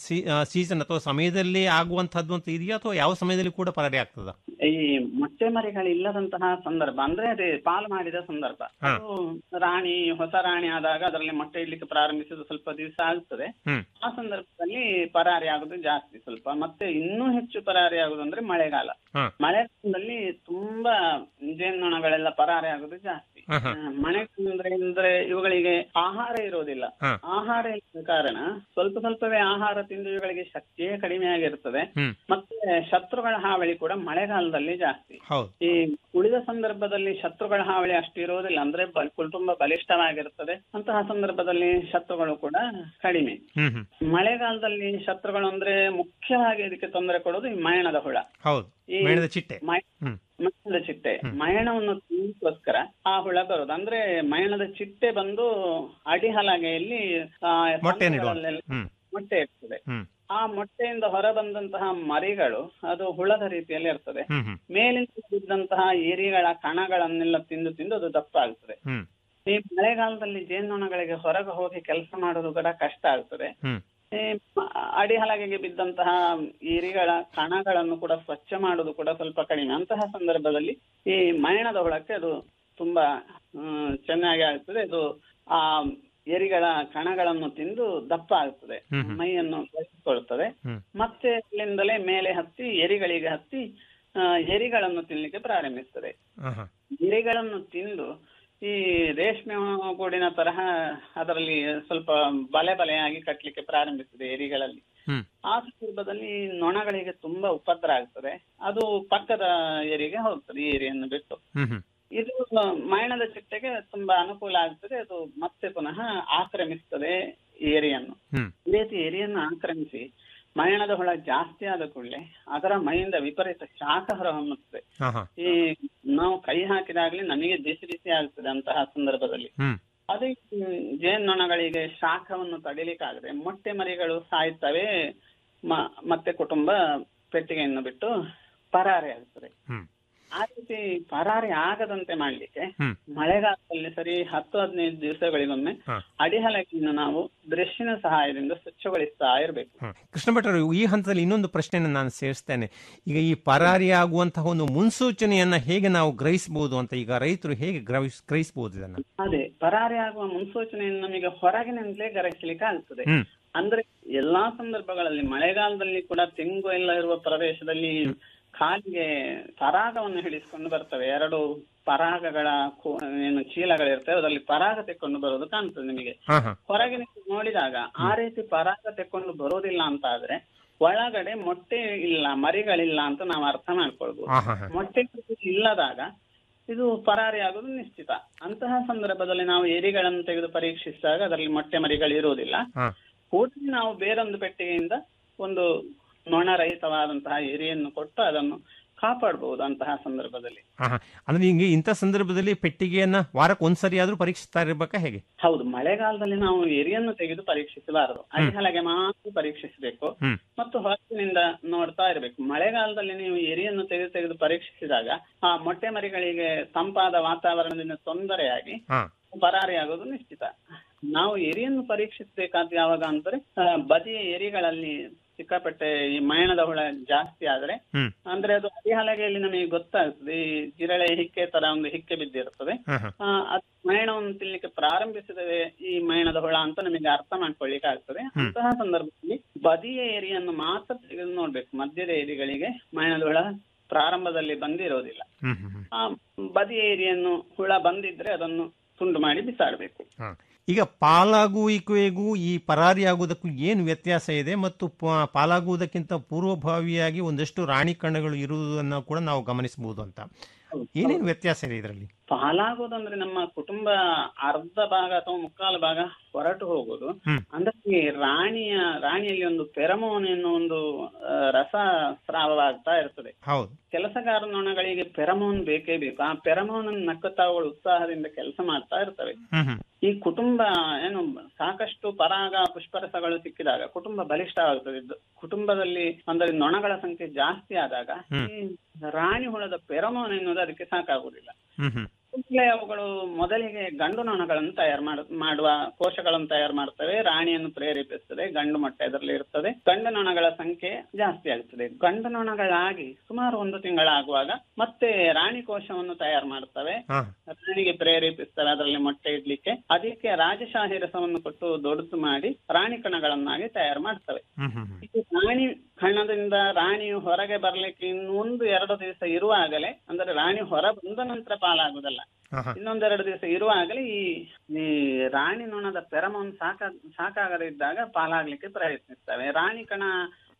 ಸೀಸನ್ ಅಥವಾ ಸಮಯದಲ್ಲಿ ಆಗುವಂತಹದ್ದು ಅಂತ ಇದೆಯಾ ಅಥವಾ ಯಾವ ಸಮಯದಲ್ಲಿ ಕೂಡ ಪರಾರಿ ಆಗ್ತದ ಈ ಮೊಟ್ಟೆ ಮರಿಗಳಿಲ್ಲದಂತಹ ಸಂದರ್ಭ ಅಂದ್ರೆ ಅದೇ ಪಾಲು ಮಾಡಿದ ಸಂದರ್ಭ ಹಾ. ಅದು ರಾಣಿ ಹೊಸ ರಾಣಿ ಆದಾಗ ಅದರಲ್ಲಿ ಮೊಟ್ಟೆ ಇಡ್ಲಿಕ್ಕೆ ಪ್ರಾರಂಭಿಸಿದ ಸ್ವಲ್ಪ ದಿವಸ ಆಗ್ತದೆ ಹ್ಮ್ ಆ ಸಂದರ್ಭದಲ್ಲಿ ಪರಾರಿ ಆಗುದು ಜಾಸ್ತಿ ಸ್ವಲ್ಪ ಮತ್ತೆ ಇನ್ನೂ ಹೆಚ್ಚು ಪರಾರಿ ಆಗುದು ಅಂದ್ರೆ ಮಳೆಗಾಲ ಹಾ. ಮಳೆಗಾಲದಲ್ಲಿ ತುಂಬಾ ಜೇನ್ನೊಣಗಳೆಲ್ಲ ಪರಾರಿ ಆಗುದು ಜಾಸ್ತಿ ಹಾ, ಹಾ. ಆ, ಮಳೆ ಅಂದ್ರೆ ಅಂದ್ರೆ ಇವುಗಳಿಗೆ ಆಹಾರ ಇರುವುದಿಲ್ಲ ಹಾ. ಆಹಾರ ಇಲ್ಲದ ಕಾರಣ ಸ್ವಲ್ಪ ಸ್ವಲ್ಪವೇ ಆಹಾರ ತಿಂದು ಇವುಗಳಿಗೆ ಶಕ್ತಿಯೇ ಕಡಿಮೆ ಆಗಿರ್ತದೆ ಹ್ಮ್ ಮತ್ತೆ ಮತ್ತೆ ಶತ್ರುಗಳ ಹಾವಳಿ ಕೂಡ ಮಳೆಗಾಲದಲ್ಲಿ ಜಾಸ್ತಿ ಹೌದು ಈ ಉಳಿದ ಸಂದರ್ಭದಲ್ಲಿ ಶತ್ರುಗಳ ಹಾವಳಿ ಅಷ್ಟು ಇರುವುದಿಲ್ಲ ಅಂದ್ರೆ ಬ- ಕುಟುಂಬ ಬಲಿಷ್ಠವಾಗಿರುತ್ತದೆ ಅಂತಹ ಸಂದರ್ಭದಲ್ಲಿ ಶತ್ರುಗಳು ಕೂಡ ಕಡಿಮೆ ಹ್ಮ್ ಹ್ಮ್ ಮಳೆಗಾಲದಲ್ಲಿ ಶತ್ರುಗಳು ಅಂದ್ರೆ ಮುಖ್ಯವಾಗಿ ಇದಕ್ಕೆ ತೊಂದರೆ ಕೊಡೋದು ಈ ಮಯಣದ ಹುಳ ಹೌದು ಈ ಮೇಣದ ಚಿಟ್ಟೆ ಮಯ- ಹ್ಮ್ ಮಯಣದ ಚಿಟ್ಟೆ ಮಯಣವನ್ನು ತಿನ್ನೋಸ್ಕರ ಆ ಹುಳ ಬರೋದು ಅಂದ್ರೆ ಮಯಣದ ಚಿಟ್ಟೆ ಬಂದು ಅಡಿಹಲಗೆಯಲ್ಲಿ ಆ, ಮೊಟ್ಟೆಯನ್ನು ಇಡುವ ಸಂದುಗಳಲ್ಲೆಲ್ಲ ಹ್ಮ್ ಮೊಟ್ಟೆ ಇರ್ತದೆ ಹ್ಮ್ ಆ ಮೊಟ್ಟೆಯಿಂದ ಹೊರ ಬಂದಂತಹ ಮರಿಗಳು ಅದು ಹುಳದ ರೀತಿಯಲ್ಲಿ ಇರ್ತದೆ ಹ್ಮ್ ಹ್ಮ್ ಮೇಲಿಂದ ಬಿದ್ದಂತಹ ಏರಿಗಳ ಕಣಗಳನ್ನೆಲ್ಲ ತಿಂದು ತಿಂದು ಅದು ದಪ್ಪ ಆಗ್ತದೆ ಹ್ಮ್ ಈ ಮಳೆಗಾಲದಲ್ಲಿ ಜೇನುನೊಣಗಳಿಗೆ ಹೊರಗೆ ಹೋಗಿ ಕೆಲಸ ಮಾಡೋದು ಕೂಡ ಕಷ್ಟ ಆಗ್ತದೆ ಹ್ಮ್ ಈ ಮ- ಅಡಿಹಲಗೆಗೆ ಬಿದ್ದಂತಹ ಈರಿಗಳ ಕಣಗಳನ್ನು ಕೂಡ ಸ್ವಚ್ಛ ಮಾಡೋದು ಕೂಡ ಸ್ವಲ್ಪ ಕಡಿಮೆ ಅಂತಹ ಸಂದರ್ಭದಲ್ಲಿ ಈ ಮಯಣದ ಹುಳಕ್ಕೆ ಅದು ತುಂಬಾ ಹ್ಮ್, ಚೆನ್ನಾಗಿ ಆಗ್ತದೆ ಅದು ಆ ಎರಿಗಳ ಕಣಗಳನ್ನು ತಿಂದು ದಪ್ಪ ಆಗ್ತದೆ ಹ್ಮ್ ಹ್ಮ್. ಮೈಯನ್ನು ಬೆಳೆಸಿಕೊಳ್ತದೆ ಹ್ಮ್. ಮತ್ತೆ ಅಲ್ಲಿಂದಲೇ ಮೇಲೆ ಹತ್ತಿ ಎರಿಗಳಿಗೆ ಹತ್ತಿ ಆ, ಎರಿಗಳನ್ನು ತಿನ್ಲಿಕ್ಕೆ ಪ್ರಾರಂಭಿಸ್ತದೆ ಆಹಾ. ಎರಿಗಳನ್ನು ತಿಂದು ಈ ರೇಷ್ಮೆ ಗೂಡಿನ ತರಹ ಅದರಲ್ಲಿ ಸ್ವಲ್ಪ ಬಲೆ ಬಲೆಯಾಗಿ ಕಟ್ಲಿಕ್ಕೆ ಪ್ರಾರಂಭಿಸ್ತದೆ ಎರಿಗಳಲ್ಲಿ ಹ್ಮ್ ಆ ಸಂದರ್ಭದಲ್ಲಿ ನೊಣಗಳಿಗೆ ತುಂಬಾ ಉಪದ್ರ ಆಗ್ತದೆ ಅದು ಪಕ್ಕದ ಏರಿಗೆ ಹೋಗ್ತದೆ ಈ ಏರಿಯನ್ನು ಬಿಟ್ಟು ಹ್ಮ್ ಹ್ಮ್ ಇದು ಮಯಣದ ಚಿಟ್ಟೆಗೆ ತುಂಬಾ ಅನುಕೂಲ ಆಗ್ತದೆ ಅದು ಮತ್ತೆ ಪುನಃ ಆಕ್ರಮಿಸ್ತದೆ ಈ ಏರಿಯನ್ನು ಹ್ಮ್ ಈ ರೀತಿ ಏರಿಯನ್ನು ಆಕ್ರಮಿಸಿ ಮಯಣದ ಹುಳ ಜಾಸ್ತಿ ಆದ ಕೂಡಲೇ ಅದರ ಮೈಯಿಂದ ವಿಪರೀತ ಶಾಖ ಹೊರಹೊಮ್ಮುತ್ತದೆ ಆಹಾ. ಈ ನಾವು ಕೈ ಹಾಕಿದಾಗ್ಲೇ ನಮಗೆ ಬಿಸಿ ಬಿಸಿ ಆಗ್ತದೆ ಅಂತಹ ಸಂದರ್ಭದಲ್ಲಿ ಹ್ಮ್ ಅದೇ ಹ್ಮ್, ಜೇನ್ನೊಣಗಳಿಗೆ ಶಾಖವನ್ನು ತಡಿಲಿಕ್ಕಾಗದೆ ಮೊಟ್ಟೆ ಮರಿಗಳು ಸಾಯ್ತವೆ ಮ- ಮತ್ತೆ ಕುಟುಂಬ ಪೆಟ್ಟಿಗೆಯನ್ನು ಬಿಟ್ಟು ಪರಾರಿ ಆಗ್ತದೆ ಹ್ಮ್ ಆ ರೀತಿ ಪರಾರಿ ಆಗದಂತೆ ಮಾಡ್ಲಿಕ್ಕೆ ಹ್ಮ್ ಮಳೆಗಾಲದಲ್ಲಿ ಸರಿ ಹತ್ತು ಹದಿನೈದು ದಿವಸಗಳಿಗೊಮ್ಮೆ ಹಾ. ಅಡಿಹಲಗೆಯನ್ನು ನಾವು ಬ್ರಷ್ನ ಸಹಾಯದಿಂದ ಸ್ವಚ್ಛಗೊಳಿಸ್ತಾ ಇರಬೇಕು ಹ್ಮ್. ಕೃಷ್ಣ ಭಟ್ರು ಈ ಹಂತದಲ್ಲಿ ಇನ್ನೊಂದು ಪ್ರಶ್ನೆಯನ್ನು ನಾನು ಸೇರಿಸ್ತೇನೆ ಈಗ ಈ ಪರಾರಿಯಾಗುವಂತಹ ಒಂದು ಮುನ್ಸೂಚನೆಯನ್ನ ಹೇಗೆ ನಾವು ಗ್ರಹಿಸಬಹುದು ಅಂತ ಈಗ ರೈತರು ಹೇಗೆ ಗ್ರಹಿಸ್ ಗ್ರಹಿಸಬಹುದು ಇದನ್ನ ಅದೇ ಪರಾರಿ ಆಗುವ ಮುನ್ಸೂಚನೆಯನ್ನು ನಮಗೆ ಹೊರಗಿನಿಂದಲೇ ಗ್ರಹಿಸಲಿಕ್ಕೆ ಆಗ್ತದೆ ಹ್ಮ್ ಅಂದ್ರೆ ಎಲ್ಲಾ ಸಂದರ್ಭಗಳಲ್ಲಿ ಮಳೆಗಾಲದಲ್ಲಿ ಕೂಡ ತೆಂಗು ಎಲ್ಲ ಇರುವ ಪ್ರದೇಶದಲ್ಲಿ ಕಾಲಿಗೆ ಪರಾಗವನ್ನು ಹಿಡಿಸ್ಕೊಂಡು ಬರ್ತವೆ ಎರಡು ಪರಾಗಗಳ ಕೋ- ಏನು ಚೀಲಗಳಿರ್ತವೆ ಅದರಲ್ಲಿ ಪರಾಗ ತೆಕ್ಕೊಂಡು ಬರೋದು ಕಾಣ್ತದೆ ನಿಮಗೆ ಹಾ ಹಾ ಹೊರಗಿನ ನೋಡಿದಾಗ ಆ ರೀತಿ ಪರಾಗ ತೆಕ್ಕೊಂಡು ಬರೋದಿಲ್ಲ ಅಂತ ಆದ್ರೆ ಒಳಗಡೆ ಮೊಟ್ಟೆ ಇಲ್ಲ ಮರಿಗಳಿಲ್ಲ ಅಂತ ನಾವು ಅರ್ಥ ಮಾಡ್ಕೊಳ್ಬಹುದು ಹಾ ಹಾ ಹಾ ಮೊಟ್ಟೆ ಇಲ್ಲದಾಗ ಇದು ಪರಾರಿ ಆಗೋದು ನಿಶ್ಚಿತ ಅಂತಹ ಸಂದರ್ಭದಲ್ಲಿ ನಾವು ಏರಿಗಳನ್ನು ತೆಗೆದು ಪರೀಕ್ಷಿಸಿದಾಗ ಅದರಲ್ಲಿ ಮೊಟ್ಟೆ ಮರಿಗಳು ಇರುವುದಿಲ್ಲ ಹಾ ಕೂಡಲೇ ನಾವು ಬೇರೊಂದು ಪೆಟ್ಟಿಗೆಯಿಂದ ಒಂದು ನೊಣರಹಿತವಾದಂತಹ ಏರಿಯನ್ನು ಕೊಟ್ಟು ಅದನ್ನು ಕಾಪಾಡಬಹುದು ಅಂತಹ ಸಂದರ್ಭದಲ್ಲಿ ಹಾ ಹಾ. ಅಂದ್ರೆ ಹಿಂಗೆ ಇಂಥ ಸಂದರ್ಭದಲ್ಲಿ ಪೆಟ್ಟಿಗೆಯನ್ನ ವಾರಕ್ಕೆ ಒಂದ್ಸರಿ ಆದ್ರೂ ಪರೀಕ್ಷಿಸ್ತಾ ಇರ್ಬೇಕಾ ಹೇಗೆ ಹೌದು ಮಳೆಗಾಲದಲ್ಲಿ ನಾವು ಎರಿಯನ್ನು ತೆಗೆದು ಪರೀಕ್ಷಿಸಬಾರದು ಅಡಿಹಲಗೆ ಮಾತ್ರ ಪರೀಕ್ಷಿಸಬೇಕು ಹ್ಮ್ ಮತ್ತು ಹೊರಗಿನಿಂದ ನೋಡ್ತಾ ಇರಬೇಕು ಮಳೆಗಾಲದಲ್ಲಿ ನೀವು ಎರಿಯನ್ನು ತೆಗೆದು ತೆಗೆದು ಪರೀಕ್ಷಿಸಿದಾಗ ಆ ಮೊಟ್ಟೆ ಮರಿಗಳಿಗೆ ತಂಪಾದ ವಾತಾವರಣದಿಂದ ತೊಂದರೆಯಾಗಿ ಹಾ ಪರಾರಿ ಆಗೋದು ನಿಶ್ಚಿತ ನಾವು ಎರಿಯನ್ನು ಪರೀಕ್ಷಿಸಬೇಕಾದ ಯಾವಾಗ ಅಂದ್ರೆ ಆ, ಬದಿಯ ಎರಿಗಳಲ್ಲಿ ಸಿಕ್ಕಾಪಟ್ಟೆ ಈ ಮಯಣದ ಹುಳ ಜಾಸ್ತಿ ಆದ್ರೆ ಹ್ಮ್ ಅಂದ್ರೆ ಅದು ಅಡಿಹಲಗೆಯಲ್ಲಿ ನಮಗೆ ಗೊತ್ತಾಗ್ತದೆ ಈ ಜಿರಳೆ ಹಿಕ್ಕೆ ತರ ಒಂದು ಹಿಕ್ಕೆ ಬಿದ್ದಿರ್ತದೆ ಹಾ ಹಾ ಆ, ಅದು ಮಯಣವನ್ನು ತಿನ್ಲಿಕ್ಕೆ ಪ್ರಾರಂಭಿಸಿದರೆ ಈ ಮಯಣದ ಹುಳ ಅಂತ ನಮಗೆ ಅರ್ಥ ಮಾಡ್ಕೊಳ್ಳಿಕ್ಕೆ ಆಗ್ತದೆ ಹ್ಮ್. ಅಂತಹ ಸಂದರ್ಭದಲ್ಲಿ ಬದಿಯ ಏರಿಯನ್ನು ಮಾತ್ರ ತೆಗೆದು ನೋಡ್ಬೇಕು ಮಧ್ಯದ ಏರಿಗಳಿಗೆ ಮಯಣದ ಹುಳ ಪ್ರಾರಂಭದಲ್ಲಿ ಬಂದಿರೋದಿಲ್ಲ ಹ್ಮ್ ಹ್ಮ್ ಹ್ಮ್. ಆ ಬದಿಯ ಏರಿಯನ್ನು ಹುಳ ಬಂದಿದ್ರೆ ಅದನ್ನು ತುಂಡು ಮಾಡಿ ಬಿಸಾಡಬೇಕು ಹಾ. ಈಗ ಪಾಲಾಗುವಿಕೆಗೂ ಈ ಪರಾರಿಯಾಗುವುದಕ್ಕೂ ಏನು ವ್ಯತ್ಯಾಸ ಇದೆ ಮತ್ತು ಪ- ಪಾಲಾಗುವುದಕ್ಕಿಂತ ಪೂರ್ವಭಾವಿಯಾಗಿ ಒಂದಷ್ಟು ರಾಣಿ ಕಣ್ಣುಗಳು ಇರುವುದನ್ನು ಕೂಡ ನಾವು ಗಮನಿಸಬಹುದು ಅಂತ ಏನೇನು ವ್ಯತ್ಯಾಸ ಇದೆ ಇದರಲ್ಲಿ ಪಾಲಾಗೋದಂದ್ರೆ ನಮ್ಮ ಕುಟುಂಬ ಅರ್ಧ ಭಾಗ ಅಥವಾ ಮುಕ್ಕಾಲು ಭಾಗ ಹೊರಟು ಹೋಗೋದು ಹ್ಮ್. ಅಂದ್ರೆ ಈ ರಾಣಿಯ ರಾಣಿಯಲ್ಲಿ ಒಂದು ಪೆರಮೋನ್ ಎನ್ನುವ ಒಂದು ಆ, ರಸ ಸ್ರಾವವಾಗ್ತಾ ಇರ್ತದೆ ಹೌದು ಕೆಲಸಗಾರ ನೊಣಗಳಿಗೆ ಪೆರಮೋನ್ ಬೇಕೇ ಬೇಕು ಆ ಪೆರಮೋನ್ ನಕ್ಕತ್ತಾವುಗಳು ಉತ್ಸಾಹದಿಂದ ಕೆಲಸ ಮಾಡ್ತಾ ಇರ್ತವೆ ಹ್ಮ್ ಹ್ಮ್ ಈ ಕುಟುಂಬ ಏನು ಸಾಕಷ್ಟು ಪರಾಗ ಪುಷ್ಪರಸಗಳು ಸಿಕ್ಕಿದಾಗ ಕುಟುಂಬ ಬಲಿಷ್ಠವಾಗುತ್ತದೆ ಇದು ಕುಟುಂಬದಲ್ಲಿ ಅಂದ್ರೆ ನೊಣಗಳ ಸಂಖ್ಯೆ ಜಾಸ್ತಿ ಆದಾಗ ಹ್ಮ್. ಈ ರಾಣಿ ಹುಳದ ಪೆರಮೋನ್ ಎನ್ನುವುದು ಅದಕ್ಕೆ ಸಾಕಾಗುವುದಿಲ್ಲ ಹ್ಮ್ ಹ್ಮ್ ಕೂಡಲೇ ಅವುಗಳು ಮೊದಲಿಗೆ ಗಂಡು ನೊಣಗಳನ್ನು ತಯಾರು ಮಾಡ ಮಾಡುವ ಕೋಶಗಳನ್ನು ತಯಾರು ಮಾಡ್ತವೆ ರಾಣಿಯನ್ನು ಪ್ರೇರೇಪಿಸ್ತದೆ ಗಂಡು ಮೊಟ್ಟೆ ಅದರಲ್ಲಿ ಇರ್ತದೆ ಗಂಡು ನೊಣಗಳ ಸಂಖ್ಯೆ ಜಾಸ್ತಿ ಆಗ್ತದೆ ಗಂಡು ನೊಣಗಳಾಗಿ ಸುಮಾರು ಒಂದು ತಿಂಗಳಾಗುವಾಗ ಮತ್ತೆ ರಾಣಿ ಕೋಶವನ್ನು ತಯಾರು ಮಾಡ್ತವೆ ಹಾ ರಾಣಿಗೆ ಪ್ರೇರೇಪಿಸ್ತವೆ ಅದರಲ್ಲಿ ಮೊಟ್ಟೆ ಇಡ್ಲಿಕ್ಕೆ ಅದಕ್ಕೆ ರಾಜಶಾಹಿ ರಸವನ್ನು ಕೊಟ್ಟು ದೊಡ್ಡದು ಮಾಡಿ ರಾಣಿ ಕಣಗಳನ್ನಾಗಿ ತಯಾರು ಮಾಡ್ತವೆ ಹ್ಮ್ ಹ್ಮ್ ಹ್ಮ್. ಇದು ರಾಣಿ ಕಣದಿಂದ ರಾಣಿಯು ಹೊರಗೆ ಬರ್ಲಿಕ್ಕೆ ಇನ್ನೊಂದು ಎರಡು ದಿವಸ ಇರುವಾಗಲೇ ಅಂದ್ರೆ ರಾಣಿ ಹೊರ ಬಂದ ನಂತರ ಪಾಲಾಗುದಲ್ಲ ಹಾ ಹಾ ಇನ್ನೊಂದೆರಡು ದಿವಸ ಇರುವಾಗಲೇ ಈ ಈ ರಾಣಿ ನೊಣದ ಪೆರಮೋನ್ ಸಾಕ ಸಾಕಾಗದೇ ಇದ್ದಾಗ ಪಾಲಾಗ್ಲಿಕ್ಕೆ ಪ್ರಯತ್ನಿಸ್ತವೆ ರಾಣಿ ಕಣ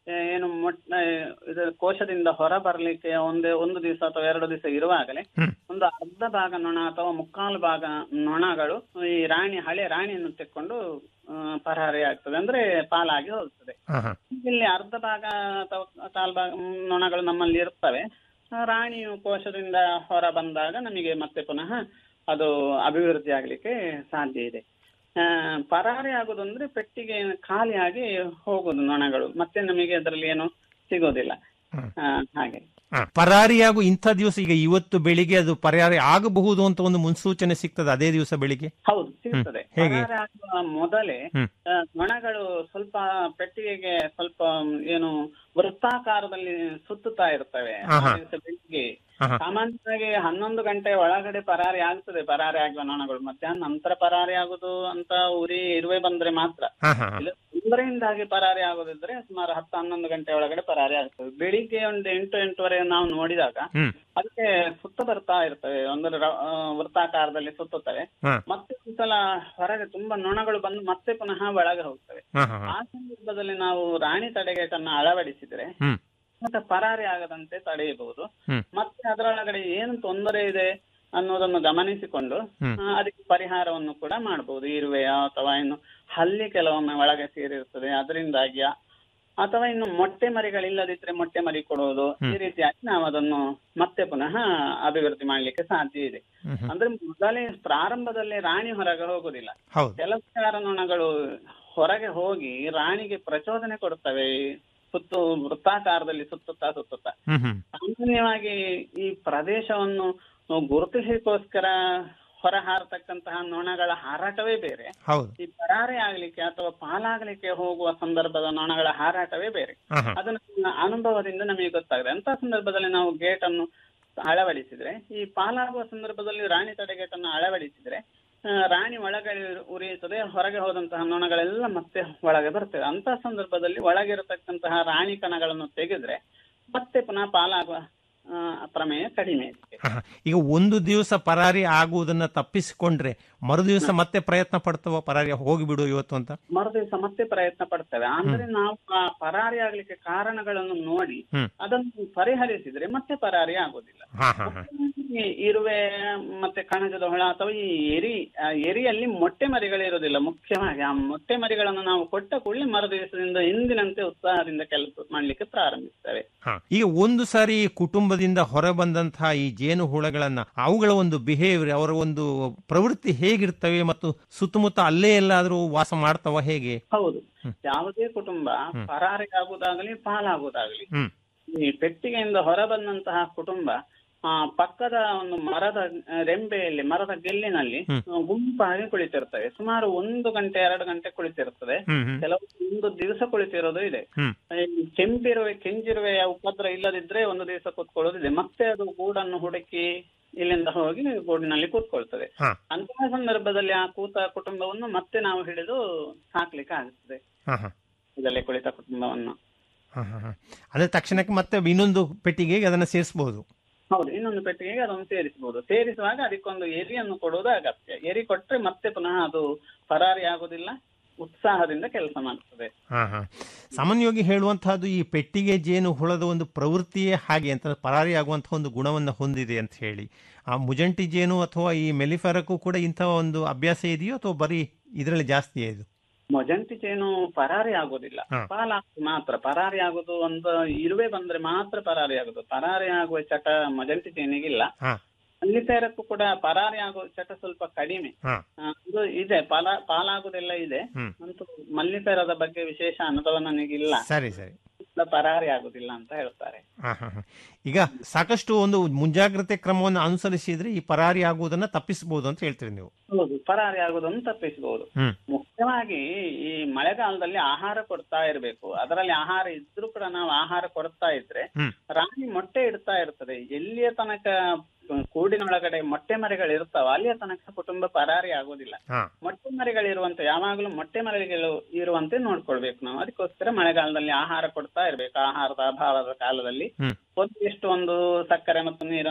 ಏ- ಏನು ಮೊಟ್ಟ ಇದು ಕೋಶದಿಂದ ಹೊರ ಬರ್ಲಿಕ್ಕೆ ಒಂದೇ ಒಂದು ದಿವಸ ಅಥವಾ ಎರಡು ದಿವಸ ಇರುವಾಗಲೇ ಒಂದು ಅರ್ಧ ಭಾಗ ನೊಣ ಅಥವಾ ಮುಕ್ಕಾಲು ಭಾಗ ನೊಣಗಳು ಈ ರಾಣಿ ಹಳೆ ರಾಣಿಯನ್ನು ತೆಕ್ಕೊಂಡು ಆ, ಪರಾರಿ ಆಗ್ತದೆ ಅಂದ್ರೆ ಪಾಲಾಗಿ ಹೋಗ್ತದೆ ಹಾ ಹಾ ಇಲ್ಲಿ ಅರ್ಧ ಭಾಗ ಅಥವಾ ಕಾಲ್ ಭಾಗ ಮ್, ನೊಣಗಳು ನಮ್ಮಲ್ಲಿ ಇರ್ತವೆ ಆ, ರಾಣಿಯು ಕೋಶದಿಂದ ಹೊರ ಬಂದಾಗ ನಮಗೆ ಮತ್ತೆ ಪುನಃ ಅದು ಅಭಿವೃದ್ಧಿ ಆಗ್ಲಿಕ್ಕೆ ಸಾಧ್ಯ ಇದೆ ಆ, ಪರಾರಿ ಆಗುದು ಅಂದ್ರೆ ಪೆಟ್ಟಿಗೆ ಖಾಲಿಯಾಗಿ ಹೋಗುದು ನೊಣಗಳು ಮತ್ತೆ ನಮಗೆ ಅದರಲ್ಲಿ ಏನು ಸಿಗೋದಿಲ್ಲ ಆ, ಹಾಗೆ ಹಾ, ಪರಾರಿಯಾಗು ಇಂಥ ದಿವಸ ಈಗ ಇವತ್ತು ಬೆಳಿಗ್ಗೆ ಅದು ಪರಾರಿ ಆಗಬಹುದು ಅಂತ ಒಂದು ಮುನ್ಸೂಚನೆ ಸಿಗ್ತದೆ ಅದೇ ದಿವಸ ಬೆಳಿಗ್ಗೆ ಹೌದು ಸಿಗ್ತದೆ ಹ್ಮ್. ಹೇಗೆ? ಪರಾರಿ ಆಗುವ ಮೊದಲೇ ಹ್ಮ್. ಆ, ನೊಣಗಳು ಸ್ವಲ್ಪ ಪೆಟ್ಟಿಗೆಗೆ ಸ್ವಲ್ಪ ಏನು ವೃತ್ತಾಕಾರದಲ್ಲಿ ಸುತ್ತುತ್ತಾ ಇರ್ತವೆ ಆ ಆಹಾ. ದಿವಸ ಬೆಳಿಗ್ಗೆ ಆಹಾ. ಸಾಮಾನ್ಯವಾಗಿ ಹನ್ನೊಂದು ಗಂಟೆ ಒಳಗಡೆ ಪರಾರಿ ಆಗ್ತದೆ ಪರಾರಿ ಆಗುವ ನೊಣಗಳು ಮಧ್ಯಾಹ್ನ ನಂತರ ಪರಾರಿ ಆಗುದು ಅಂತ ಉರಿ ಇರುವೆ ಬಂದ್ರೆ ಮಾತ್ರ ಹಾ ಹಾ ಹಾ. ಇಲ್ಲ ತೊಂದರೆಯಿಂದಾಗಿ ಪರಾರಿ ಆಗೋದಿದ್ರೆ ಸುಮಾರು ಹತ್ತು ಹನ್ನೊಂದು ಗಂಟೆ ಒಳಗಡೆ ಪರಾರಿ ಆಗ್ತದೆ ಬೆಳಿಗ್ಗೆ ಒಂದು ಎಂಟು ಎಂಟುವರೆ ನಾವು ನೋಡಿದಾಗ ಹ್ಮ್ ಅದಕ್ಕೆ ಸುತ್ತ ಬರ್ತಾ ಇರ್ತವೆ ಒಂದು ರ- ಆ, ವೃತ್ತಾಕಾರದಲ್ಲಿ ಸುತ್ತುತ್ತವೆ ಹಾ. ಮತ್ತೆ ಒಂದ್ಸಲ ಹೊರಗೆ ತುಂಬಾ ನೊಣಗಳು ಬಂದು ಮತ್ತೆ ಪುನಃ ಒಳಗೆ ಹೋಗ್ತವೆ ಹಾ ಹಾ ಹಾ. ಆ ಸಂದರ್ಭದಲ್ಲಿ ನಾವು ರಾಣಿ ತಡೆಗೇಟನ್ನ ಅಳವಡಿಸಿದ್ರೆ ಹ್ಮ್ ಮತ್ತೆ ಪರಾರಿ ಆಗದಂತೆ ತಡೆಯಬಹುದು ಹ್ಮ್. ಮತ್ತೆ ಅದರೊಳಗಡೆ ಏನು ತೊಂದರೆ ಇದೆ ಅನ್ನೋದನ್ನು ಗಮನಿಸಿಕೊಂಡು ಹ್ಮ್. ಆ, ಅದಕ್ಕೆ ಪರಿಹಾರವನ್ನು ಕೂಡ ಮಾಡಬಹುದು ಇರುವೆಯ ಅಥವಾ ಇನ್ನು ಹಲ್ಲಿ ಕೆಲವೊಮ್ಮೆ ಒಳಗೆ ಸೇರಿರ್ತದೆ ಅದರಿಂದಾಗಿ ಅಥವಾ ಇನ್ನು ಮೊಟ್ಟೆ ಮರಿಗಳಿಲ್ಲದಿದ್ರೆ ಮೊಟ್ಟೆ ಮರಿ ಕೊಡುವುದು ಈ ರೀತಿಯಾಗಿ ನಾವು ಅದನ್ನು ಮತ್ತೆ ಪುನಃ ಅಭಿವೃದ್ಧಿ ಮಾಡ್ಲಿಕ್ಕೆ ಸಾಧ್ಯ ಇದೆ ಹ್ಮ್ ಹ್ಮ್. ಅಂದ್ರೆ ಮೊದಲೇ ಪ್ರಾರಂಭದಲ್ಲಿ ರಾಣಿ ಹೊರಗೆ ಹೋಗುದಿಲ್ಲ ಹೌದು ಕೆಲವು ನೊಣಗಳು ಹೊರಗೆ ಹೋಗಿ ರಾಣಿಗೆ ಪ್ರಚೋದನೆ ಕೊಡುತ್ತವೆ ಸುತ್ತು ವೃತ್ತಾಕಾರದಲ್ಲಿ ಸುತ್ತುತ್ತಾ ಸುತ್ತುತ್ತಾ ಹ್ಮ್ ಹ್ಮ್ ಸಾಮಾನ್ಯವಾಗಿ ಈ ಪ್ರದೇಶವನ್ನು ಗುರುತಿಸಲಿಕ್ಕೋಸ್ಕರ ಹೊರ ಹಾರತಕ್ಕಂತಹ ನೊಣಗಳ ಹಾರಾಟವೇ ಬೇರೆ ಹೌದು ಈ ಪರಾರೆ ಆಗ್ಲಿಕ್ಕೆ ಅಥವಾ ಪಾಲಾಗ್ಲಿಕ್ಕೆ ಹೋಗುವ ಸಂದರ್ಭದ ನೊಣಗಳ ಹಾರಾಟವೇ ಬೇರೆ ಹಾ ಹಾ ಅದನ್ನ ನಮ್ಮ ಅನುಭವದಿಂದ ನಮಗೆ ಗೊತ್ತಾಗಿದೆ ಅಂತ ಸಂದರ್ಭದಲ್ಲಿ ನಾವು ಗೇಟ್ ಅನ್ನು ಅಳವಡಿಸಿದ್ರೆ ಈ ಪಾಲಾಗುವ ಸಂದರ್ಭದಲ್ಲಿ ರಾಣಿ ತಡೆ ಗೇಟ್ ಅನ್ನು ಅಳವಡಿಸಿದ್ರೆ ಆ, ರಾಣಿ ಒಳಗೆ ಉರಿಯುತ್ತದೆ ಹೊರಗೆ ಹೋದಂತಹ ನೊಣಗಳೆಲ್ಲ ಮತ್ತೆ ಒಳಗೆ ಬರ್ತವೆ ಅಂತ ಸಂದರ್ಭದಲ್ಲಿ ಒಳಗಿರತಕ್ಕಂತಹ ರಾಣಿ ಕಣಗಳನ್ನು ತೆಗೆದ್ರೆ ಮತ್ತೆ ಪುನಃ ಪಾಲಾಗುವ ಆ, ಪ್ರಮೇಯ ಕಡಿಮೆ ಇದೆ ಹಾ, ಹಾ. ಈಗ ಒಂದು ದಿವಸ ಪರಾರಿ ಆಗುವುದನ್ನ ತಪ್ಪಿಸಿಕೊಂಡ್ರೆ ಮರು ದಿವಸ ಮತ್ತೆ ಪ್ರಯತ್ನ ಪಡ್ತವ ಪರಾರಿ ಹೋಗಿಬಿಡು ಇವತ್ತು ಅಂತ ಮರುದಿವಸ ಮತ್ತೆ ಪ್ರಯತ್ನ ಪಡ್ತೇವೆ ಅಂದ್ರೆ ನಾವು ಆ ಪರಾರಿ ಆಗ್ಲಿಕ್ಕೆ ಕಾರಣಗಳನ್ನು ನೋಡಿ ಹ್ಮ್. ಅದನ್ನು ಪರಿಹರಿಸಿದ್ರೆ ಮತ್ತೆ ಪರಾರಿ ಆಗೋದಿಲ್ಲ ಹಾ ಹಾ ಹಾ ಈ ಇರುವೆ ಮತ್ತೆ ಕಣಜದ ಹುಳ ಅಥವಾ ಈ ಎರಿ ಆ ಎರಿಯಲ್ಲಿ ಮೊಟ್ಟೆ ಮರಿಗಳಿರೋದಿಲ್ಲ ಮುಖ್ಯವಾಗಿ ಆ ಮೊಟ್ಟೆ ಮರಿಗಳನ್ನು ನಾವು ಕೊಟ್ಟ ಕೂಡಲೇ ಮರು ದಿವಸದಿಂದ ಎಂದಿನಂತೆ ಉತ್ಸಾಹದಿಂದ ಕೆಲಸ ಮಾಡ್ಲಿಕ್ಕೆ ಪ್ರಾರಂಭಿಸ್ತೇವೆ ಹಾ. ಈಗ ಒಂದು ಸಾರಿ ಕುಟುಂಬದಿಂದ ಹೊರ ಬಂದಂತಹ ಈ ಜೇನು ಹುಳಗಳನ್ನ ಅವುಗಳ ಒಂದು ಬಿಹೇವಿಯರ್ ಅವರ ಒಂದು ಪ್ರವೃತ್ತಿ ಹೇಗಿರ್ತವೆ ಮತ್ತು ಸುತ್ತಮುತ್ತ ಅಲ್ಲೇ ಎಲ್ಲಾದ್ರೂ ವಾಸ ಮಾಡ್ತವ ಹೇಗೆ ಹೌದು ಯಾವುದೇ ಕುಟುಂಬ ಪರಾರಿ ಆಗುವುದಾಗಲಿ ಪಾಲಾಗುವುದಾಗಲಿ ಹ್ಮ್ ಈ ಪೆಟ್ಟಿಗೆಯಿಂದ ಹೊರ ಬಂದಂತಹ ಕುಟುಂಬ ಆ ಪಕ್ಕದ ಒಂದು ಮರದ ಆ, ರೆಂಬೆಯಲ್ಲಿ ಮರದ ಗೆಲ್ಲಿನಲ್ಲಿ ಹ್ಮ್. ಆ, ಗುಂಪಾಗಿ ಕುಳಿತಿರ್ತವೆ ಸುಮಾರು ಒಂದು ಗಂಟೆ ಎರಡು ಗಂಟೆ ಕುಳಿತಿರ್ತದೆ ಹ್ಮ್ ಹ್ಮ್ ಕೆಲವು ಒಂದು ದಿವಸ ಕುಳಿತಿರೋದು ಇದೆ ಹ್ಮ್ ಈ ಕೆಂಪಿರುವೆ ಕೆಂಜಿರುವೆಯ ಉಪದ್ರ ಇಲ್ಲದಿದ್ರೆ ಒಂದು ದಿವಸ ಕೂತ್ಕೊಳ್ಳೋದಿದೆ ಮತ್ತೆ ಅದು ಗೂಡನ್ನು ಹುಡುಕಿ ಇಲ್ಲಿಂದ ಹೋಗಿ ಗೂಡಿನಲ್ಲಿ ಕೂತ್ಕೊಳ್ತದೆ ಹಾ. ಅಂತಹ ಸಂದರ್ಭದಲ್ಲಿ ಆ ಕೂತ ಕುಟುಂಬವನ್ನು ಮತ್ತೆ ನಾವು ಹಿಡಿದು ಸಾಕ್ಲಿಕ್ಕೆ ಆಗುತ್ತದೆ ಹಾ ಹಾ ಇದರಲ್ಲಿ ಕುಳಿತ ಕುಟುಂಬವನ್ನು ಹಾ ಹಾ ಹಾ. ಅಂದ್ರೆ ತಕ್ಷಣಕ್ಕೆ ಮತ್ತೆ ಇನ್ನೊಂದು ಪೆಟ್ಟಿಗೆಗೆ ಅದನ್ನ ಸೇರಿಸಬಹುದು ಹೌದು ಇನ್ನೊಂದು ಪೆಟ್ಟಿಗೆಗೆ ಅದನ್ನು ಸೇರಿಸಬಹುದು ಸೇರಿಸುವಾಗ ಅದಕ್ಕೊಂದು ಎರಿಯನ್ನು ಕೊಡುವುದು ಅಗತ್ಯ ಎರಿ ಕೊಟ್ರೆ ಮತ್ತೆ ಪುನಃ ಅದು ಪರಾರಿ ಆಗುದಿಲ್ಲ ಉತ್ಸಾಹದಿಂದ ಕೆಲಸ ಮಾಡ್ತದೆ ಹಾ ಹಾ ಸಾಮಾನ್ಯವಾಗಿ ಹೇಳುವಂತಹದ್ದು ಈ ಪೆಟ್ಟಿಗೆ ಜೇನು ಹುಳದ ಒಂದು ಪ್ರವೃತ್ತಿಯೇ ಹಾಗೆ ಅಂತ ಪರಾರಿ ಆಗುವಂತಹ ಒಂದು ಗುಣವನ್ನು ಹೊಂದಿದೆ ಅಂತ ಹೇಳಿ ಆ ಮುಜಂಟಿ ಜೇನು ಅಥವಾ ಈ ಮೆಲಿಫೆರಕ್ಕೂ ಕೂಡ ಇಂತಹ ಒಂದು ಅಭ್ಯಾಸ ಇದೆಯೋ ಅಥವಾ ಬರೀ ಇದರಲ್ಲಿ ಜಾಸ್ತಿಯೇ ಇದು ಮೊಜಂಟಿ ಜೇನು ಪರಾರಿ ಆಗೋದಿಲ್ಲ ಹಾ. ಪಾಲಾಗ್ತದೆ ಮಾತ್ರ ಪರಾರಿ ಆಗೋದು ಒಂದು ಇರುವೆ ಬಂದ್ರೆ ಮಾತ್ರ ಪರಾರಿ ಆಗೋದು ಪರಾರಿ ಆಗುವ ಚಟ ಮೊಜಂಟಿ ಜೇನಿಗಿಲ್ಲ ಹಾ ಮಲ್ಲಿಪೇರಕ್ಕೂ ಕೂಡ ಪರಾರಿ ಆಗುವ ಚಟ ಸ್ವಲ್ಪ ಕಡಿಮೆ ಹಾ ಆ, ಇದು ಇದೆ ಪಾಲ ಪಾಲಾಗುದೆಲ್ಲ ಇದೆ ಹ್ಮ್ ಅಂತೂ ಮಲ್ಲಿಪೇರದ ಬಗ್ಗೆ ವಿಶೇಷ ಅನುಭವ ನನಗಿಲ್ಲ ಸರಿ ಸರಿ ಪರಾರಿ ಆಗುದಿಲ್ಲ ಅಂತ ಹೇಳ್ತಾರೆ ಹಾ ಹಾ ಹಾ. ಈಗ ಸಾಕಷ್ಟು ಒಂದು ಮುಂಜಾಗ್ರತೆ ಕ್ರಮವನ್ನು ಅನುಸರಿಸಿದ್ರೆ ಈ ಪರಾರಿ ಆಗುವುದನ್ನ ತಪ್ಪಿಸಬಹುದು ಅಂತ ಹೇಳ್ತೀರಿ ನೀವು ಹೌದು ಪರಾರಿ ಆಗುವುದನ್ನು ತಪ್ಪಿಸಬಹುದು ಹ್ಮ್ ಮುಖ್ಯವಾಗಿ ಈ ಮಳೆಗಾಲದಲ್ಲಿ ಆಹಾರ ಕೊಡ್ತಾ ಇರಬೇಕು ಅದರಲ್ಲಿ ಆಹಾರ ಇದ್ರೂ ಕೂಡ ನಾವು ಆಹಾರ ಕೊಡ್ತಾ ಇದ್ರೆ ಹ್ಮ್ ರಾಣಿ ಮೊಟ್ಟೆ ಇಡ್ತಾ ಇರ್ತದೆ ಎಲ್ಲಿಯ ತನಕ ಕೂಡಿನೊಳಗಡೆ ಮೊಟ್ಟೆ ಮರಿಗಳು ಇರ್ತಾವ ಅಲ್ಲಿಯ ತನಕ ಕುಟುಂಬ ಪರಾರಿ ಆಗೋದಿಲ್ಲ ಹಾ ಮೊಟ್ಟೆ ಮರಿಗಳಿರುವಂತೆ ಯಾವಾಗಲೂ ಮೊಟ್ಟೆ ಮರಿಗಳು ಇರುವಂತೆ ನೋಡ್ಕೊಳ್ಬೇಕು ನಾವು ಅದಕ್ಕೋಸ್ಕರ ಮಳೆಗಾಲದಲ್ಲಿ ಆಹಾರ ಕೊಡ್ತಾ ಇರ್ಬೇಕು ಆಹಾರದ ಅಭಾವದ ಕಾಲದಲ್ಲಿ ಹ್ಮ್ ಒಂದು ಎಷ್ಟು ಒಂದು ಸಕ್ಕರೆ ಮತ್ತು ನೀರನ್ನು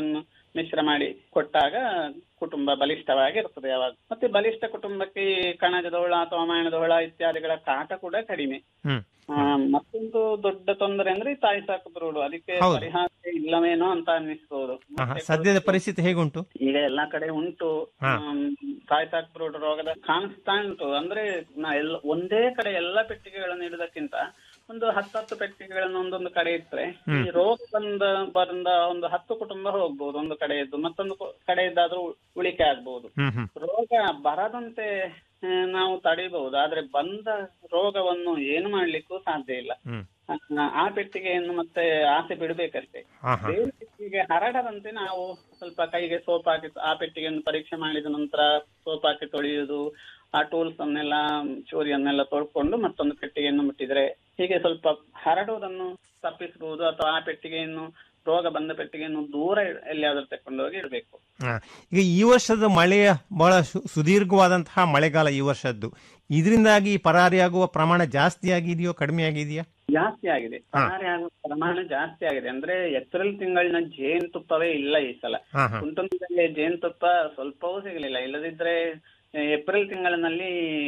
ಮಿಶ್ರ ಮಾಡಿ ಕೊಟ್ಟಾಗ ಕುಟುಂಬ ಬಲಿಷ್ಠವಾಗಿರ್ತದೆ ಯಾವಾಗ ಮತ್ತೆ ಬಲಿಷ್ಠ ಕುಟುಂಬಕ್ಕೆ ಈ ಕಣಜದ ಹುಳ ಅಥವಾ ಮಾಯಣದ ಹುಳ ಇತ್ಯಾದಿಗಳ ಕಾಟ ಕೂಡ ಕಡಿಮೆ ಹ್ಮ್ ಆ, ಮತ್ತೊಂದು ದೊಡ್ಡ ತೊಂದರೆ ಅಂದ್ರೆ ಈ ತಾಯಿ ಸಾಕು ಬ್ರೂಡು ಅದಕ್ಕೆ ಹೌದು. ಪರಿಹಾರ ಇಲ್ಲವೇನೋ ಅಂತ ಅನ್ನಿಸ್ಬೋದು ಆಹಾ, ಸದ್ಯದ ಪರಿಸ್ಥಿತಿ ಹೇಗುಂಟು ಈಗ ಎಲ್ಲಾ ಕಡೆ ಉಂಟು ಹಾ. ಆಮ್, ತಾಯಿ ಸಾಕು ಬ್ರೂಡ್ ರೋಗದ ಕಾಣಿಸ್ತಾ ಉಂಟು ಅಂದ್ರೆ ನಾ ಎಲ್ಲ ಒಂದೇ ಕಡೆ ಎಲ್ಲಾ ಪೆಟ್ಟಿಗೆಗಳನ್ನು ಇಡುವುದಕ್ಕಿಂತ ಒಂದು ಹತ್ತತ್ತು ಪೆಟ್ಟಿಗೆಗಳನ್ನು ಒಂದೊಂದು ಕಡೆ ಇಟ್ರೆ ಈ ಹ್ಮ್. ರೋಗ ಬಂದ ಬಂದ ಒಂದು ಹತ್ತು ಕುಟುಂಬ ಹೋಗ್ಬೋದು ಒಂದು ಕಡೆಯದ್ದು ಮತ್ತೊಂದು ಕು- ಕಡೆಯದ್ದಾದ್ರೂ ಉಳಿಕೆ ಆಗ್ಬಹುದು ಹ್ಮ್ ಹ್ಮ್ ರೋಗ ಬರದಂತೆ ಆ, ನಾವು ತಡೆಯಬಹುದು ಆದ್ರೆ ಬಂದ ರೋಗವನ್ನು ಏನು ಮಾಡ್ಲಿಕ್ಕೂ ಸಾಧ್ಯ ಇಲ್ಲ ಹ್ಮ್ ಆ, ಆ ಪೆಟ್ಟಿಗೆಯನ್ನು ಮತ್ತೆ ಆಸೆ ಬಿಡ್ಬೇಕಷ್ಟೇ ಹಾ, ಹಾ. ಬೇರೆ ಪೆಟ್ಟಿಗೆ ಹರಡದಂತೆ ನಾವು ಸ್ವಲ್ಪ ಕೈಗೆ ಸೋಪ್ ಹಾಕಿ ಆ ಪೆಟ್ಟಿಗೆಯನ್ನು ಪರೀಕ್ಷೆ ಮಾಡಿದ ನಂತರ ಸೋಪ್ ಹಾಕಿ ತೊಳೆಯುವುದು ಆ ಟೂಲ್ಸ್ ಅನ್ನೆಲ್ಲ ಚೂರಿಯನ್ನೆಲ್ಲ ತೊಳ್ಕೊಂಡು ಮತ್ತೊಂದು ಪೆಟ್ಟಿಗೆಯನ್ನು ಮುಟ್ಟಿದ್ರೆ ಹೀಗೆ ಸ್ವಲ್ಪ ಹರಡುವುದನ್ನು ತಪ್ಪಿಸಬಹುದು ಅಥವಾ ಆ ಪೆಟ್ಟಿಗೆಯನ್ನು ರೋಗ ಬಂದ ಪೆಟ್ಟಿಗೆಯನ್ನು ದೂರ ಎಲ್ಲಿಯಾದ್ರೂ ತಕೊಂಡೋಗಿ ಇಡಬೇಕು ಆ, ಈಗ ಈ ವರ್ಷದ ಮಳೆಯ ಬಹಳ ಸು- ಸುದೀರ್ಘವಾದಂತಹ ಮಳೆಗಾಲ ಈ ವರ್ಷದ್ದು ಇದರಿಂದಾಗಿ ಪರಾರಿಯಾಗುವ ಪ್ರಮಾಣ ಜಾಸ್ತಿ ಆಗಿದೆಯೋ ಕಡಿಮೆ ಆಗಿದೆಯಾ ಜಾಸ್ತಿ ಆಗಿದೆ ಪರಾರಿ ಆಗುವ ಪ್ರಮಾಣ ಜಾಸ್ತಿ ಆಗಿದೆ ಅಂದ್ರೆ ಏಪ್ರಿಲ್ ತಿಂಗಳಿನ ಜೇನುತುಪ್ಪವೇ ಇಲ್ಲ ಈ ಸಲ ಹಾ, ಹಾ. ಕುಂಟುಂಬದಲ್ಲಿ ಜೇನುತುಪ್ಪ ಸ್ವಲ್ಪವೂ ಸಿಗಲಿಲ್ಲ ಇಲ್ಲದಿದ್ರೆ ಆ, ಏಪ್ರಿಲ್ ತಿಂಗಳಿನಲ್ಲಿ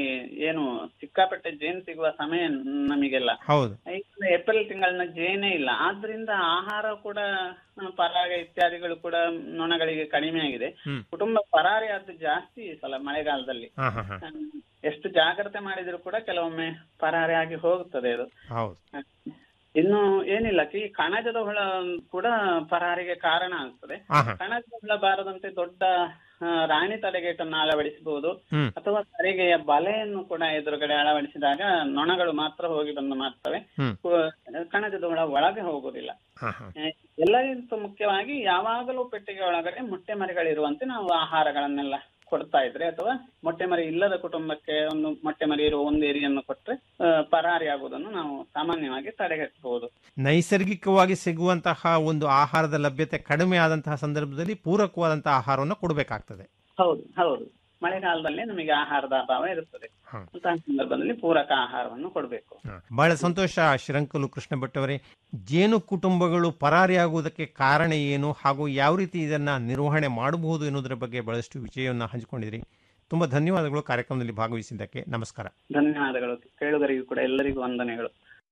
ಏನು ಸಿಕ್ಕಾಪಟ್ಟೆ ಜೇನು ಸಿಗುವ ಸಮಯ ನಮಗೆಲ್ಲ ಹೌದು ಈಗ ಏಪ್ರಿಲ್ ತಿಂಗಳಿನ ಜೇನೇ ಇಲ್ಲ ಆದ್ರಿಂದ ಆಹಾರ ಕೂಡ ಆ, ಪರಾಗ ಇತ್ಯಾದಿಗಳು ಕೂಡ ನೊಣಗಳಿಗೆ ಕಡಿಮೆ ಆಗಿದೆ ಹ್ಮ್. ಕುಟುಂಬ ಪರಾರಿ ಆದ್ದು ಜಾಸ್ತಿ ಈ ಸಲ ಮಳೆಗಾಲದಲ್ಲಿ ಹಾ ಹಾ ಹಾ ಹ್ಮ್. ಎಷ್ಟು ಜಾಗ್ರತೆ ಮಾಡಿದ್ರು ಕೂಡ ಕೆಲವೊಮ್ಮೆ ಪರಾರಿ ಆಗಿ ಹೋಗುತ್ತದೆ ಅದು ಹೌದು ಇನ್ನು ಏನಿಲ್ಲ ಈ ಕಣಜದ ಹುಳ ಕೂಡ ಪರಾರಿಗೆ ಕಾರಣ ಆಗ್ತದೆ ಹಾ ಹಾ ಕಣಜದ ಹುಳ ಬಾರದಂತೆ ದೊಡ್ಡ ಆ, ರಾಣಿ ತಡೆಗೇಟನ್ನು ಅಳವಡಿಸಬಹುದು ಹ್ಮ್. ಅಥವಾ ತರಿಗೆಯ ಬಲೆಯನ್ನು ಕೂಡ ಎದುರುಗಡೆ ಅಳವಡಿಸಿದಾಗ ನೊಣಗಳು ಮಾತ್ರ ಹೋಗಿ ಬಂದು ಮಾಡ್ತವೆ ಹ್ಮ್. ಕು- ಕಣಜದ ಹುಳ ಒಳಗೆ ಹೋಗುದಿಲ್ಲ ಹಾ ಹಾ ಆ, ಎಲ್ಲರಿಗಿಂತ ಮುಖ್ಯವಾಗಿ ಯಾವಾಗಲೂ ಪೆಟ್ಟಿಗೆ ಒಳಗಡೆ ಮೊಟ್ಟೆ ಮರಿಗಳಿರುವಂತೆ ನಾವು ಆಹಾರಗಳನ್ನೆಲ್ಲ ಕೊಡ್ತಾ ಇದ್ರೆ ಅಥವಾ ಮೊಟ್ಟೆ ಮರಿ ಇಲ್ಲದ ಕುಟುಂಬಕ್ಕೆ ಒಂದು ಮೊಟ್ಟೆ ಮರಿ ಇರುವ ಒಂದು ಏರಿಯನ್ನು ಕೊಟ್ರೆ ಆ, ಪರಾರಿ ಆಗುವುದನ್ನು ನಾವು ಸಾಮಾನ್ಯವಾಗಿ ತಡೆಗಟ್ಟಬಹುದು ನೈಸರ್ಗಿಕವಾಗಿ ಸಿಗುವಂತಹ ಒಂದು ಆಹಾರದ ಲಭ್ಯತೆ ಕಡಿಮೆ ಆದಂತಹ ಸಂದರ್ಭದಲ್ಲಿ ಪೂರಕವಾದಂತಹ ಆಹಾರವನ್ನು ಕೊಡಬೇಕಾಗ್ತದೆ ಹೌದು ಹೌದು ಮಳೆಗಾಲದಲ್ಲಿ ನಮಗೆ ಆಹಾರದ ಅಭಾವ ಇರುತ್ತದೆ ಹ. ಅಂತಹ ಸಂದರ್ಭದಲ್ಲಿ ಪೂರಕ ಆಹಾರವನ್ನು ಕೊಡಬೇಕು ಬಹಳ ಸಂತೋಷ ಶ್ರೀರಂಕಲು ಕೃಷ್ಣ ಭಟ್ ಅವರೇ ಜೇನು ಕುಟುಂಬಗಳು ಪರಾರಿಯಾಗುವುದಕ್ಕೆ ಕಾರಣ ಏನು ಹಾಗೂ ಯಾವ ರೀತಿ ಇದನ್ನ ನಿರ್ವಹಣೆ ಮಾಡಬಹುದು ಎನ್ನುವುದರ ಬಗ್ಗೆ ಬಹಳಷ್ಟು ವಿಷಯವನ್ನು ಹಂಚಿಕೊಂಡಿದ್ರಿ ತುಂಬಾ ಧನ್ಯವಾದಗಳು ಕಾರ್ಯಕ್ರಮದಲ್ಲಿ ಭಾಗವಹಿಸಿದ್ದಕ್ಕೆ ನಮಸ್ಕಾರ ಧನ್ಯವಾದಗಳು ಕೇಳುಗರಿಗೂ ಕೂಡ ಎಲ್ಲರಿಗೂ ವಂದನೆಗಳು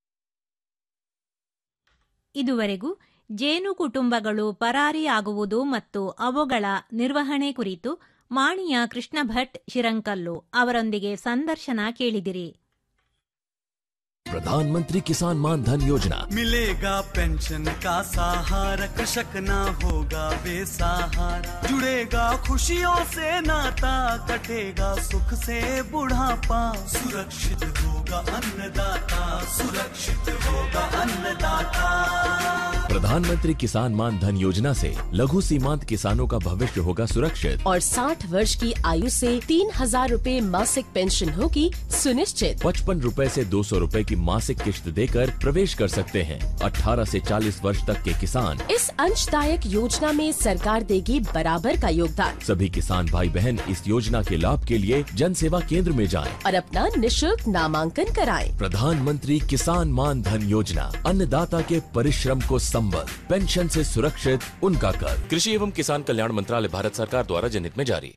ಇದುವರೆಗೂ ಜೇನು ಕುಟುಂಬಗಳು ಪರಾರಿಯಾಗುವುದು ಮತ್ತು ಅವುಗಳ ನಿರ್ವಹಣೆ ಕುರಿತು ಮಾಣಿಯ ಕೃಷ್ಣ ಭಟ್ ಶಿರಂಕಲ್ಲು ಅವರೊಂದಿಗೆ ಸಂದರ್ಶನ ಕೇಳಿದಿರಿ प्रधानमंत्री किसान मान धन योजना मिलेगा पेंशन का सहारा कृषक ना होगा बेसहारा जुड़ेगा खुशियों से नाता कटेगा सुख से बुढ़ापा सुरक्षित होगा अन्नदाता सुरक्षित होगा अन्नदाता प्रधानमंत्री किसान मान धन योजना से लघु सीमांत किसानों का भविष्य होगा सुरक्षित और 60 वर्ष की आयु से तीन हजार रूपए मासिक पेंशन होगी सुनिश्चित पचपन रूपए से दो सौ रूपए की मासिक किश्त देकर प्रवेश कर सकते हैं 18 से 40 वर्ष तक के किसान इस अंशदायक योजना में सरकार देगी बराबर का योगदान सभी किसान भाई बहन इस योजना के लाभ के लिए जन सेवा केंद्र में जाएं। और अपना निशुल्क नामांकन कराएं। प्रधानमंत्री किसान मान धन योजना अन्नदाता के परिश्रम को संबल पेंशन से सुरक्षित उनका कर कृषि एवं किसान कल्याण मंत्रालय भारत सरकार द्वारा जनहित में जारी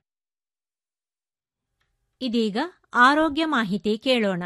ಇದೀಗ ಆರೋಗ್ಯ ಮಾಹಿತಿ ಕೇಳೋಣ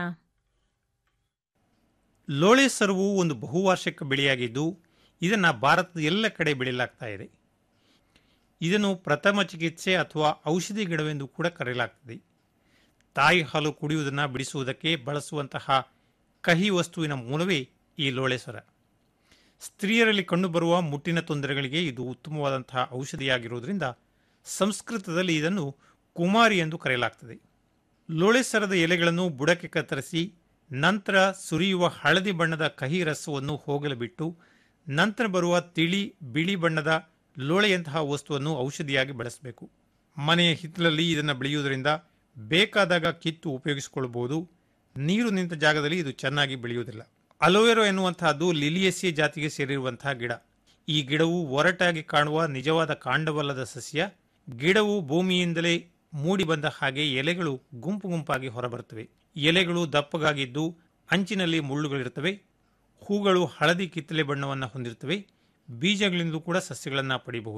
ಲೋಳೆ ಸರುವು ಒಂದು ಬಹುವಾರ್ಷಿಕ ಬೆಳೆಯಾಗಿದ್ದು ಇದನ್ನು ಭಾರತದ ಎಲ್ಲ ಕಡೆ ಬೆಳೆಯಲಾಗ್ತಾ ಇದೆ ಇದನ್ನು ಪ್ರಥಮ ಚಿಕಿತ್ಸೆ ಅಥವಾ ಔಷಧಿ ಗಿಡವೆಂದು ಕೂಡ ಕರೆಯಲಾಗ್ತದೆ ತಾಯಿ ಹಾಲು ಕುಡಿಯುವುದನ್ನು ಬಿಡಿಸುವುದಕ್ಕೆ ಬಳಸುವಂತಹ ಕಹಿ ವಸ್ತುವಿನ ಮೂಲವೇ ಈ ಲೋಳೆ ಸರ ಸ್ತ್ರೀಯರಲ್ಲಿ ಕಂಡುಬರುವ ಮುಟ್ಟಿನ ತೊಂದರೆಗಳಿಗೆ ಇದು ಉತ್ತಮವಾದಂತಹ ಔಷಧಿಯಾಗಿರುವುದರಿಂದ ಸಂಸ್ಕೃತದಲ್ಲಿ ಇದನ್ನು ಕುಮಾರಿ ಎಂದು ಕರೆಯಲಾಗ್ತದೆ ಲೋಳೆ ಸರದ ಎಲೆಗಳನ್ನು ಬುಡಕ್ಕೆ ಕತ್ತರಿಸಿ ನಂತರ ಸುರಿಯುವ ಹಳದಿ ಬಣ್ಣದ ಕಹಿ ರಸವನ್ನು ಹೋಗಲು ಬಿಟ್ಟು ನಂತರ ಬರುವ ತಿಳಿ ಬಿಳಿ ಬಣ್ಣದ ಲೋಳೆಯಂತಹ ವಸ್ತುವನ್ನು ಔಷಧಿಯಾಗಿ ಬಳಸಬೇಕು ಮನೆಯ ಹಿತ್ತಲಲ್ಲಿ ಇದನ್ನು ಬೆಳೆಯುವುದರಿಂದ ಬೇಕಾದಾಗ ಕಿತ್ತು ಉಪಯೋಗಿಸಿಕೊಳ್ಳಬಹುದು ನೀರು ನಿಂತ ಜಾಗದಲ್ಲಿ ಇದು ಚೆನ್ನಾಗಿ ಬೆಳೆಯುವುದಿಲ್ಲ ಅಲೋವೆರೋ ಎನ್ನುವಂತಹದ್ದು ಲಿಲಿಯಸಿ ಜಾತಿಗೆ ಸೇರಿರುವಂತಹ ಗಿಡ ಈ ಗಿಡವು ಒರಟಾಗಿ ಕಾಣುವ ನಿಜವಾದ ಕಾಂಡವಲ್ಲದ ಸಸ್ಯ ಗಿಡವು ಭೂಮಿಯಿಂದಲೇ ಮೂಡಿ ಬಂದ ಹಾಗೆ ಎಲೆಗಳು ಗುಂಪು ಗುಂಪಾಗಿ ಹೊರಬರುತ್ತವೆ ಎಲೆಗಳು ದಪ್ಪಗಾಗಿದ್ದು ಅಂಚಿನಲ್ಲಿ ಮುಳ್ಳುಗಳಿರುತ್ತವೆ ಹೂಗಳು ಹಳದಿ ಕಿತ್ತಲೆ ಬಣ್ಣವನ್ನು ಹೊಂದಿರುತ್ತವೆ ಬೀಜಗಳಿಂದಲೂ ಕೂಡ ಸಸ್ಯಗಳನ್ನು ಪಡೆಯಬಹುದು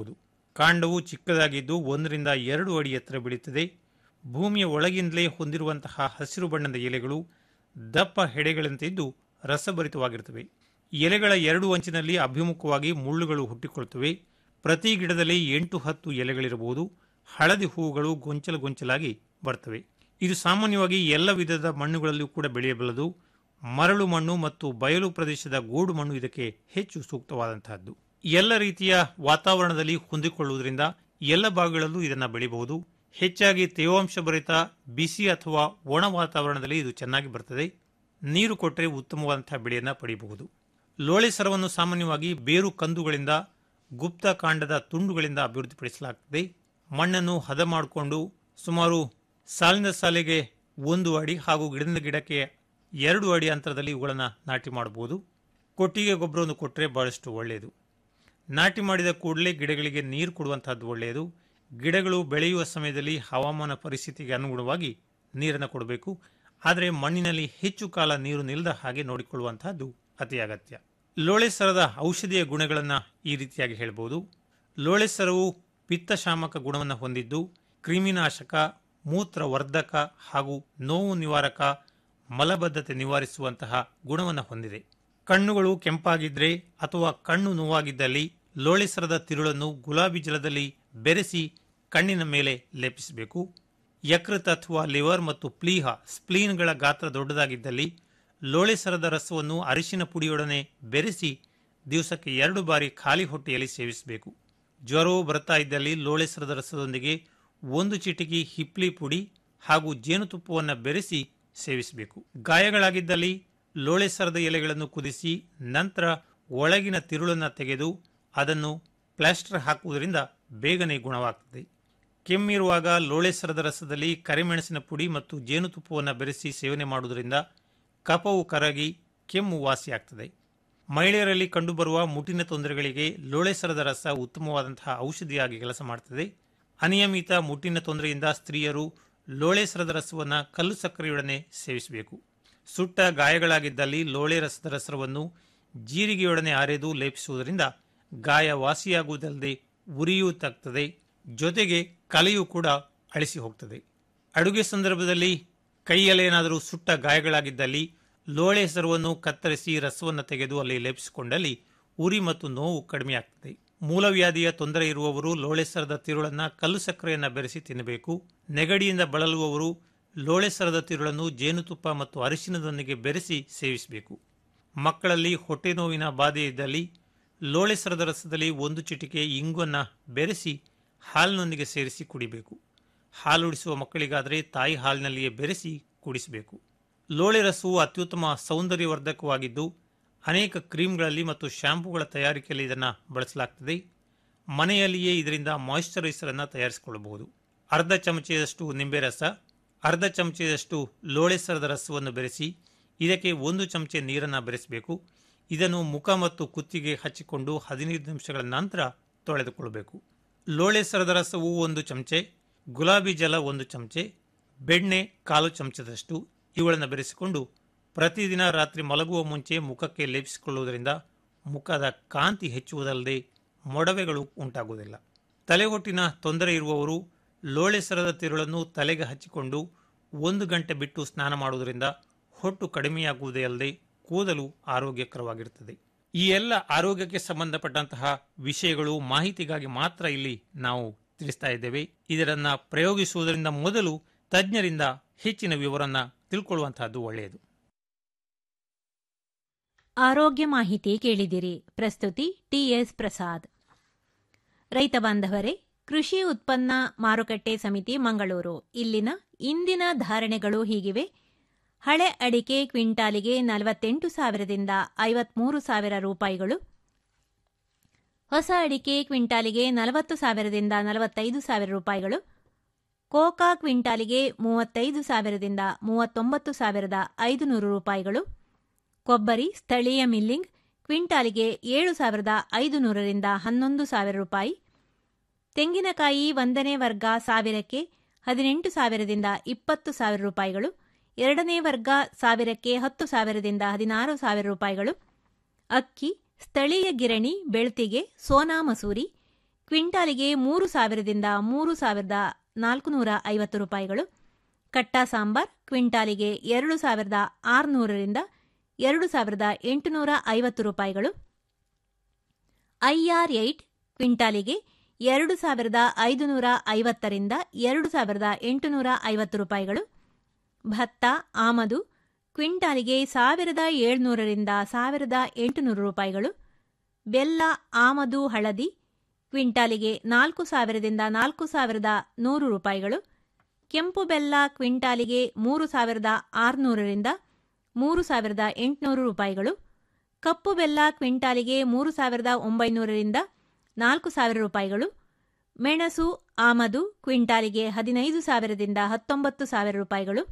ಕಾಂಡವು ಚಿಕ್ಕದಾಗಿದ್ದು ಒಂದರಿಂದ ಎರಡು ಅಡಿ ಎತ್ತರ ಬೆಳೆಯುತ್ತದೆ ಭೂಮಿಯ ಒಳಗಿಂದಲೇ ಹೊಂದಿರುವಂತಹ ಹಸಿರು ಬಣ್ಣದ ಎಲೆಗಳು ದಪ್ಪ ಹೆಡೆಗಳಂತೆ ಇದ್ದು ರಸಭರಿತವಾಗಿರುತ್ತವೆ ಎಲೆಗಳ ಎರಡು ಅಂಚಿನಲ್ಲಿ ಅಭಿಮುಖವಾಗಿ ಮುಳ್ಳುಗಳು ಹುಟ್ಟಿಕೊಳ್ಳುತ್ತವೆ ಪ್ರತಿ ಗಿಡದಲ್ಲಿ ಎಂಟು ಹತ್ತು ಎಲೆಗಳಿರಬಹುದು ಹಳದಿ ಹೂವುಗಳು ಗೊಂಚಲು ಗೊಂಚಲಾಗಿ ಬರ್ತವೆ ಇದು ಸಾಮಾನ್ಯವಾಗಿ ಎಲ್ಲ ವಿಧದ ಮಣ್ಣುಗಳಲ್ಲೂ ಕೂಡ ಬೆಳೆಯಬಲ್ಲದು ಮರಳು ಮಣ್ಣು ಮತ್ತು ಬಯಲು ಪ್ರದೇಶದ ಗೋಡು ಮಣ್ಣು ಇದಕ್ಕೆ ಹೆಚ್ಚು ಸೂಕ್ತವಾದಂತಹದ್ದು ಎಲ್ಲ ರೀತಿಯ ವಾತಾವರಣದಲ್ಲಿ ಹೊಂದಿಕೊಳ್ಳುವುದರಿಂದ ಎಲ್ಲ ಭಾಗಗಳಲ್ಲೂ ಇದನ್ನು ಬೆಳೆಯಬಹುದು ಹೆಚ್ಚಾಗಿ ತೇವಾಂಶ ಭರಿತ ಬಿಸಿ ಅಥವಾ ಒಣ ವಾತಾವರಣದಲ್ಲಿ ಇದು ಚೆನ್ನಾಗಿ ಬರ್ತದೆ ನೀರು ಕೊಟ್ಟರೆ ಉತ್ತಮವಾದಂತಹ ಬೆಳೆಯನ್ನು ಪಡೆಯಬಹುದು ಲೋಳೆ ಸರವನ್ನು ಸಾಮಾನ್ಯವಾಗಿ ಬೇರು ಕಂದುಗಳಿಂದ ಗುಪ್ತ ಕಾಂಡದ ತುಂಡುಗಳಿಂದ ಅಭಿವೃದ್ಧಿಪಡಿಸಲಾಗುತ್ತದೆ ಮಣ್ಣನ್ನು ಹದ ಮಾಡಿಕೊಂಡು ಸುಮಾರು ಸಾಲಿನ ಸಾಲಿಗೆ ಒಂದು ಅಡಿ ಹಾಗೂ ಗಿಡದಿಂದ ಗಿಡಕ್ಕೆ ಎರಡು ಅಡಿ ಅಂತರದಲ್ಲಿ ಇವುಗಳನ್ನು ನಾಟಿ ಮಾಡಬಹುದು ಕೊಟ್ಟಿಗೆ ಗೊಬ್ಬರವನ್ನು ಕೊಟ್ಟರೆ ಬಹಳಷ್ಟು ಒಳ್ಳೆಯದು ನಾಟಿ ಮಾಡಿದ ಕೂಡಲೇ ಗಿಡಗಳಿಗೆ ನೀರು ಕೊಡುವಂತಹದ್ದು ಒಳ್ಳೆಯದು ಗಿಡಗಳು ಬೆಳೆಯುವ ಸಮಯದಲ್ಲಿ ಹವಾಮಾನ ಪರಿಸ್ಥಿತಿಗೆ ಅನುಗುಣವಾಗಿ ನೀರನ್ನು ಕೊಡಬೇಕು ಆದರೆ ಮಣ್ಣಿನಲ್ಲಿ ಹೆಚ್ಚು ಕಾಲ ನೀರು ನಿಲ್ಲದ ಹಾಗೆ ನೋಡಿಕೊಳ್ಳುವಂತಹದ್ದು ಅತಿ ಅಗತ್ಯ ಲೋಳೆ ಸರದ ಔಷಧೀಯ ಗುಣಗಳನ್ನು ಈ ರೀತಿಯಾಗಿ ಹೇಳ್ಬೋದು ಲೋಳೆ ಸರವು ಪಿತ್ತಶಾಮಕ ಗುಣವನ್ನು ಹೊಂದಿದ್ದು ಕ್ರಿಮಿನಾಶಕ ಮೂತ್ರವರ್ಧಕ ಹಾಗೂ ನೋವು ನಿವಾರಕ ಮಲಬದ್ಧತೆ ನಿವಾರಿಸುವಂತಹ ಗುಣವನ್ನು ಹೊಂದಿದೆ ಕಣ್ಣುಗಳು ಕೆಂಪಾಗಿದ್ರೆ ಅಥವಾ ಕಣ್ಣು ನೋವಾಗಿದ್ದಲ್ಲಿ ಲೋಳೆಸರದ ತಿರುಳನ್ನು ಗುಲಾಬಿ ಜಲದಲ್ಲಿ ಬೆರೆಸಿ ಕಣ್ಣಿನ ಮೇಲೆ ಲೇಪಿಸಬೇಕು ಯಕೃತ್ ಅಥವಾ ಲಿವರ್ ಮತ್ತು ಪ್ಲೀಹ ಸ್ಪ್ಲೀನ್ಗಳ ಗಾತ್ರ ದೊಡ್ಡದಾಗಿದ್ದಲ್ಲಿ ಲೋಳೆಸರದ ರಸವನ್ನು ಅರಿಶಿನ ಪುಡಿಯೊಡನೆ ಬೆರೆಸಿ ದಿವಸಕ್ಕೆ ಎರಡು ಬಾರಿ ಖಾಲಿ ಹೊಟ್ಟೆಯಲ್ಲಿ ಸೇವಿಸಬೇಕು ಜ್ವರವು ಬರ್ತಾ ಇದ್ದಲ್ಲಿ ಲೋಳೆಸರದ ರಸದೊಂದಿಗೆ ಒಂದು ಚಿಟಿಕಿ ಹಿಪ್ಲಿ ಪುಡಿ ಹಾಗೂ ಜೇನುತುಪ್ಪವನ್ನು ಬೆರೆಸಿ ಸೇವಿಸಬೇಕು ಗಾಯಗಳಾಗಿದ್ದಲ್ಲಿ ಲೋಳೆಸರದ ಎಲೆಗಳನ್ನು ಕುದಿಸಿ ನಂತರ ಒಳಗಿನ ತಿರುಳನ್ನು ತೆಗೆದು ಅದನ್ನು ಪ್ಲಾಸ್ಟರ್ ಹಾಕುವುದರಿಂದ ಬೇಗನೆ ಗುಣವಾಗ್ತದೆ ಕೆಮ್ಮಿರುವಾಗ ಲೋಳೆಸರದ ರಸದಲ್ಲಿ ಕರಿಮೆಣಸಿನ ಪುಡಿ ಮತ್ತು ಜೇನುತುಪ್ಪವನ್ನು ಬೆರೆಸಿ ಸೇವನೆ ಮಾಡುವುದರಿಂದ ಕಫವು ಕರಗಿ ಕೆಮ್ಮು ವಾಸಿಯಾಗ್ತದೆ ಮಹಿಳೆಯರಲ್ಲಿ ಕಂಡುಬರುವ ಮುಟ್ಟಿನ ತೊಂದರೆಗಳಿಗೆ ಲೋಳೆಸರದ ರಸ ಉತ್ತಮವಾದಂತಹ ಔಷಧಿಯಾಗಿ ಕೆಲಸ ಮಾಡುತ್ತದೆ ಅನಿಯಮಿತ ಮುಟ್ಟಿನ ತೊಂದರೆಯಿಂದ ಸ್ತ್ರೀಯರು ಲೋಳೆಸರದ ರಸವನ್ನು ಕಲ್ಲು ಸಕ್ಕರೆಯೊಡನೆ ಸೇವಿಸಬೇಕು ಸುಟ್ಟ ಗಾಯಗಳಾಗಿದ್ದಲ್ಲಿ ಲೋಳೆ ರಸದ ರಸವನ್ನು ಜೀರಿಗೆಯೊಡನೆ ಅರೆದು ಲೇಪಿಸುವುದರಿಂದ ಗಾಯ ವಾಸಿಯಾಗುವುದಲ್ಲದೆ ಉರಿಯೂ ತಗ್ತದೆ ಜೊತೆಗೆ ಕಲೆಯೂ ಕೂಡ ಅಳಿಸಿ ಹೋಗ್ತದೆ ಅಡುಗೆ ಸಂದರ್ಭದಲ್ಲಿ ಕೈಯಲ್ಲೇನಾದರೂ ಸುಟ್ಟ ಗಾಯಗಳಾಗಿದ್ದಲ್ಲಿ ಲೋಳೆ ಹೆಸರನ್ನು ಕತ್ತರಿಸಿ ರಸವನ್ನು ತೆಗೆದು ಅಲ್ಲಿ ಲೇಪಿಸಿಕೊಂಡಲ್ಲಿ ಉರಿ ಮತ್ತು ನೋವು ಕಡಿಮೆಯಾಗ್ತದೆ ಮೂಲವ್ಯಾಧಿಯ ತೊಂದರೆ ಇರುವವರು ಲೋಳೆಸರದ ತಿರುಳನ್ನು ಕಲ್ಲು ಸಕ್ಕರೆಯನ್ನು ಬೆರೆಸಿ ತಿನ್ನಬೇಕು ನೆಗಡಿಯಿಂದ ಬಳಲುವವರು ಲೋಳೆಸರದ ತಿರುಳನ್ನು ಜೇನುತುಪ್ಪ ಮತ್ತು ಅರಿಶಿನದೊಂದಿಗೆ ಬೆರೆಸಿ ಸೇವಿಸಬೇಕು ಮಕ್ಕಳಲ್ಲಿ ಹೊಟ್ಟೆ ನೋವಿನ ಬಾಧೆ ಇದ್ದಲ್ಲಿ ಲೋಳೆಸರದ ರಸದಲ್ಲಿ ಒಂದು ಚಿಟಿಕೆ ಇಂಗನ್ನು ಬೆರೆಸಿ ಹಾಲಿನೊಂದಿಗೆ ಸೇರಿಸಿ ಕುಡಿಬೇಕು ಹಾಲುಡಿಸುವ ಮಕ್ಕಳಿಗಾದರೆ ತಾಯಿ ಹಾಲಿನಲ್ಲಿಯೇ ಬೆರೆಸಿ ಕುಡಿಸಬೇಕು ಲೋಳೆ ರಸವು ಅತ್ಯುತ್ತಮ ಸೌಂದರ್ಯವರ್ಧಕವಾಗಿದ್ದು ಅನೇಕ ಕ್ರೀಮ್ಗಳಲ್ಲಿ ಮತ್ತು ಶ್ಯಾಂಪುಗಳ ತಯಾರಿಕೆಯಲ್ಲಿ ಇದನ್ನು ಬಳಸಲಾಗ್ತದೆ ಮನೆಯಲ್ಲಿಯೇ ಇದರಿಂದ ಮಾಯಿಶ್ಚರೈಸರ್ ಅನ್ನು ತಯಾರಿಸಿಕೊಳ್ಳಬಹುದು ಅರ್ಧ ಚಮಚದಷ್ಟು ನಿಂಬೆ ರಸ ಅರ್ಧ ಚಮಚದಷ್ಟು ಲೋಳೆಸರದ ರಸವನ್ನು ಬೆರೆಸಿ ಇದಕ್ಕೆ ಒಂದು ಚಮಚೆ ನೀರನ್ನು ಬೆರೆಸಬೇಕು ಇದನ್ನು ಮುಖ ಮತ್ತು ಕುತ್ತಿಗೆ ಹಚ್ಚಿಕೊಂಡು ಹದಿನೈದು ನಿಮಿಷಗಳ ನಂತರ ತೊಳೆದುಕೊಳ್ಳಬೇಕು ಲೋಳೆಸರದ ರಸವು ಒಂದು ಚಮಚೆ ಗುಲಾಬಿ ಜಲ ಒಂದು ಚಮಚೆ ಬೆಣ್ಣೆ ಕಾಲು ಚಮಚದಷ್ಟು ಇವುಗಳನ್ನು ಬೆರೆಸಿಕೊಂಡು ಪ್ರತಿದಿನ ರಾತ್ರಿ ಮಲಗುವ ಮುಂಚೆ ಮುಖಕ್ಕೆ ಲೇಪಿಸಿಕೊಳ್ಳುವುದರಿಂದ ಮುಖದ ಕಾಂತಿ ಹೆಚ್ಚುವುದಲ್ಲದೆ ಮೊಡವೆಗಳು ಉಂಟಾಗುವುದಿಲ್ಲ ತಲೆಹೊಟ್ಟಿನ ತೊಂದರೆ ಇರುವವರು ಲೋಳೆಸರದ ತಿರುಳನ್ನು ತಲೆಗೆ ಹಚ್ಚಿಕೊಂಡು ಒಂದು ಗಂಟೆ ಬಿಟ್ಟು ಸ್ನಾನ ಮಾಡುವುದರಿಂದ ಹೊಟ್ಟು ಕಡಿಮೆಯಾಗುವುದೇ ಅಲ್ಲದೆ ಕೂದಲು ಆರೋಗ್ಯಕರವಾಗಿರುತ್ತದೆ ಈ ಎಲ್ಲ ಆರೋಗ್ಯಕ್ಕೆ ಸಂಬಂಧಪಟ್ಟಂತಹ ವಿಷಯಗಳು ಮಾಹಿತಿಗಾಗಿ ಮಾತ್ರ ಇಲ್ಲಿ ನಾವು ತಿಳಿಸ್ತಾ ಇದ್ದೇವೆ ಇದರನ್ನ ಪ್ರಯೋಗಿಸುವುದರಿಂದ ಮೊದಲು ತಜ್ಞರಿಂದ ಹೆಚ್ಚಿನ ವಿವರನ್ನ ತಿಳ್ಕೊಳ್ಳುವಂತಹದ್ದು ಒಳ್ಳೆಯದು ಆರೋಗ್ಯ ಮಾಹಿತಿ ಕೇಳಿದಿರಿ ಪ್ರಸ್ತುತಿ ಟಿಎಸ್ ಪ್ರಸಾದ್ ರೈತ ಬಾಂಧವರೇ ಕೃಷಿ ಉತ್ಪನ್ನ ಮಾರುಕಟ್ಟೆ ಸಮಿತಿ ಮಂಗಳೂರು ಇಲ್ಲಿನ ಇಂದಿನ ಧಾರಣೆಗಳು ಹೀಗಿವೆ ಹಳೆ ಅಡಿಕೆ ಕ್ವಿಂಟಾಲಿಗೆ ನಲವತ್ತೆಂಟು ಸಾವಿರದಿಂದ ಐವತ್ಮೂರು ಸಾವಿರ ರೂಪಾಯಿಗಳು ಹೊಸ ಅಡಿಕೆ ಕ್ವಿಂಟಾಲಿಗೆ ನಲವತ್ತು ಸಾವಿರದಿಂದ ನಲವತ್ತೈದು ಸಾವಿರ ರೂಪಾಯಿಗಳು ಕೋಕಾ ಕ್ವಿಂಟಾಲಿಗೆ ಮೂವತ್ತೈದು ಸಾವಿರದಿಂದ ಮೂವತ್ತೊಂಬತ್ತು ಸಾವಿರದ ಐದುನೂರು ರೂಪಾಯಿಗಳು ಕೊಬ್ಬರಿ ಸ್ಥಳೀಯ ಮಿಲ್ಲಿಂಗ್ ಕ್ವಿಂಟಾಲಿಗೆ ಏಳು ಸಾವಿರದ ಐದುನೂರರಿಂದ ಹನ್ನೊಂದು ಸಾವಿರ ರೂಪಾಯಿ ತೆಂಗಿನಕಾಯಿ ಒಂದನೇ ವರ್ಗ ಸಾವಿರಕ್ಕೆ ಹದಿನೆಂಟು ಸಾವಿರದಿಂದ ಇಪ್ಪತ್ತು ಸಾವಿರ ರೂಪಾಯಿಗಳು ಎರಡನೇ ವರ್ಗ ಸಾವಿರಕ್ಕೆ ಹತ್ತು ಸಾವಿರದಿಂದ ಹದಿನಾರು ಸಾವಿರ ರೂಪಾಯಿಗಳು ಅಕ್ಕಿ ಸ್ಥಳೀಯ ಗಿರಣಿ ಬೆಳ್ತಿಗೆ ಸೋನಾ ಮಸೂರಿ ಕ್ವಿಂಟಾಲಿಗೆ ಮೂರು ಸಾವಿರದಿಂದ ಮೂರು ಸಾವಿರದ ನಾಲ್ಕುನೂರ ಐವತ್ತು ರೂಪಾಯಿಗಳು ಕಟ್ಟ ಸಾಂಬಾರ್ ಕ್ವಿಂಟಾಲಿಗೆ ಎರಡು ಸಾವಿರದ ಆರುನೂರರಿಂದ ಎರಡು ಸಾವಿರದ ಎಂಟುನೂರ ಐವತ್ತು ರೂಪಾಯಿಗಳು ಐಆರ್ ಏಟ್ ಕ್ವಿಂಟಾಲಿಗೆ ಎರಡು ಸಾವಿರದ ಐದುನೂರ ಐವತ್ತರಿಂದ ಎರಡು ಸಾವಿರದ ಎಂಟುನೂರ ಐವತ್ತು ರೂಪಾಯಿಗಳು ಭತ್ತ ಆಮದು ಕ್ವಿಂಟಾಲಿಗೆ ಸಾವಿರದ ಏಳ್ನೂರರಿಂದ ಸಾವಿರದ ಎಂಟುನೂರು ರೂಪಾಯಿಗಳು ಬೆಲ್ಲ ಆಮದು ಹಳದಿ ಕ್ವಿಂಟಾಲಿಗೆ ನಾಲ್ಕು ಸಾವಿರದಿಂದ ನಾಲ್ಕು ಸಾವಿರದ ನೂರು ರೂಪಾಯಿಗಳು ಕೆಂಪು ಬೆಲ್ಲ ಕ್ವಿಂಟಾಲಿಗೆ ಮೂರು ಸಾವಿರದ ಆರುನೂರರಿಂದ ಮೂರು ಸಾವಿರದ ಎಂಟುನೂರು ರೂಪಾಯಿಗಳು ಕಪ್ಪು ಬೆಲ್ಲ ಕ್ವಿಂಟಾಲಿಗೆ ಮೂರು ಸಾವಿರದ ಒಂಬೈನೂರರಿಂದ ನಾಲ್ಕು ಸಾವಿರ ರೂಪಾಯಿಗಳು ಮೆಣಸು ಆಮದು ಕ್ವಿಂಟಾಲಿಗೆ ಹದಿನೈದು ಸಾವಿರದಿಂದ ಹತ್ತೊಂಬತ್ತು ಸಾವಿರ ರೂಪಾಯಿಗಳು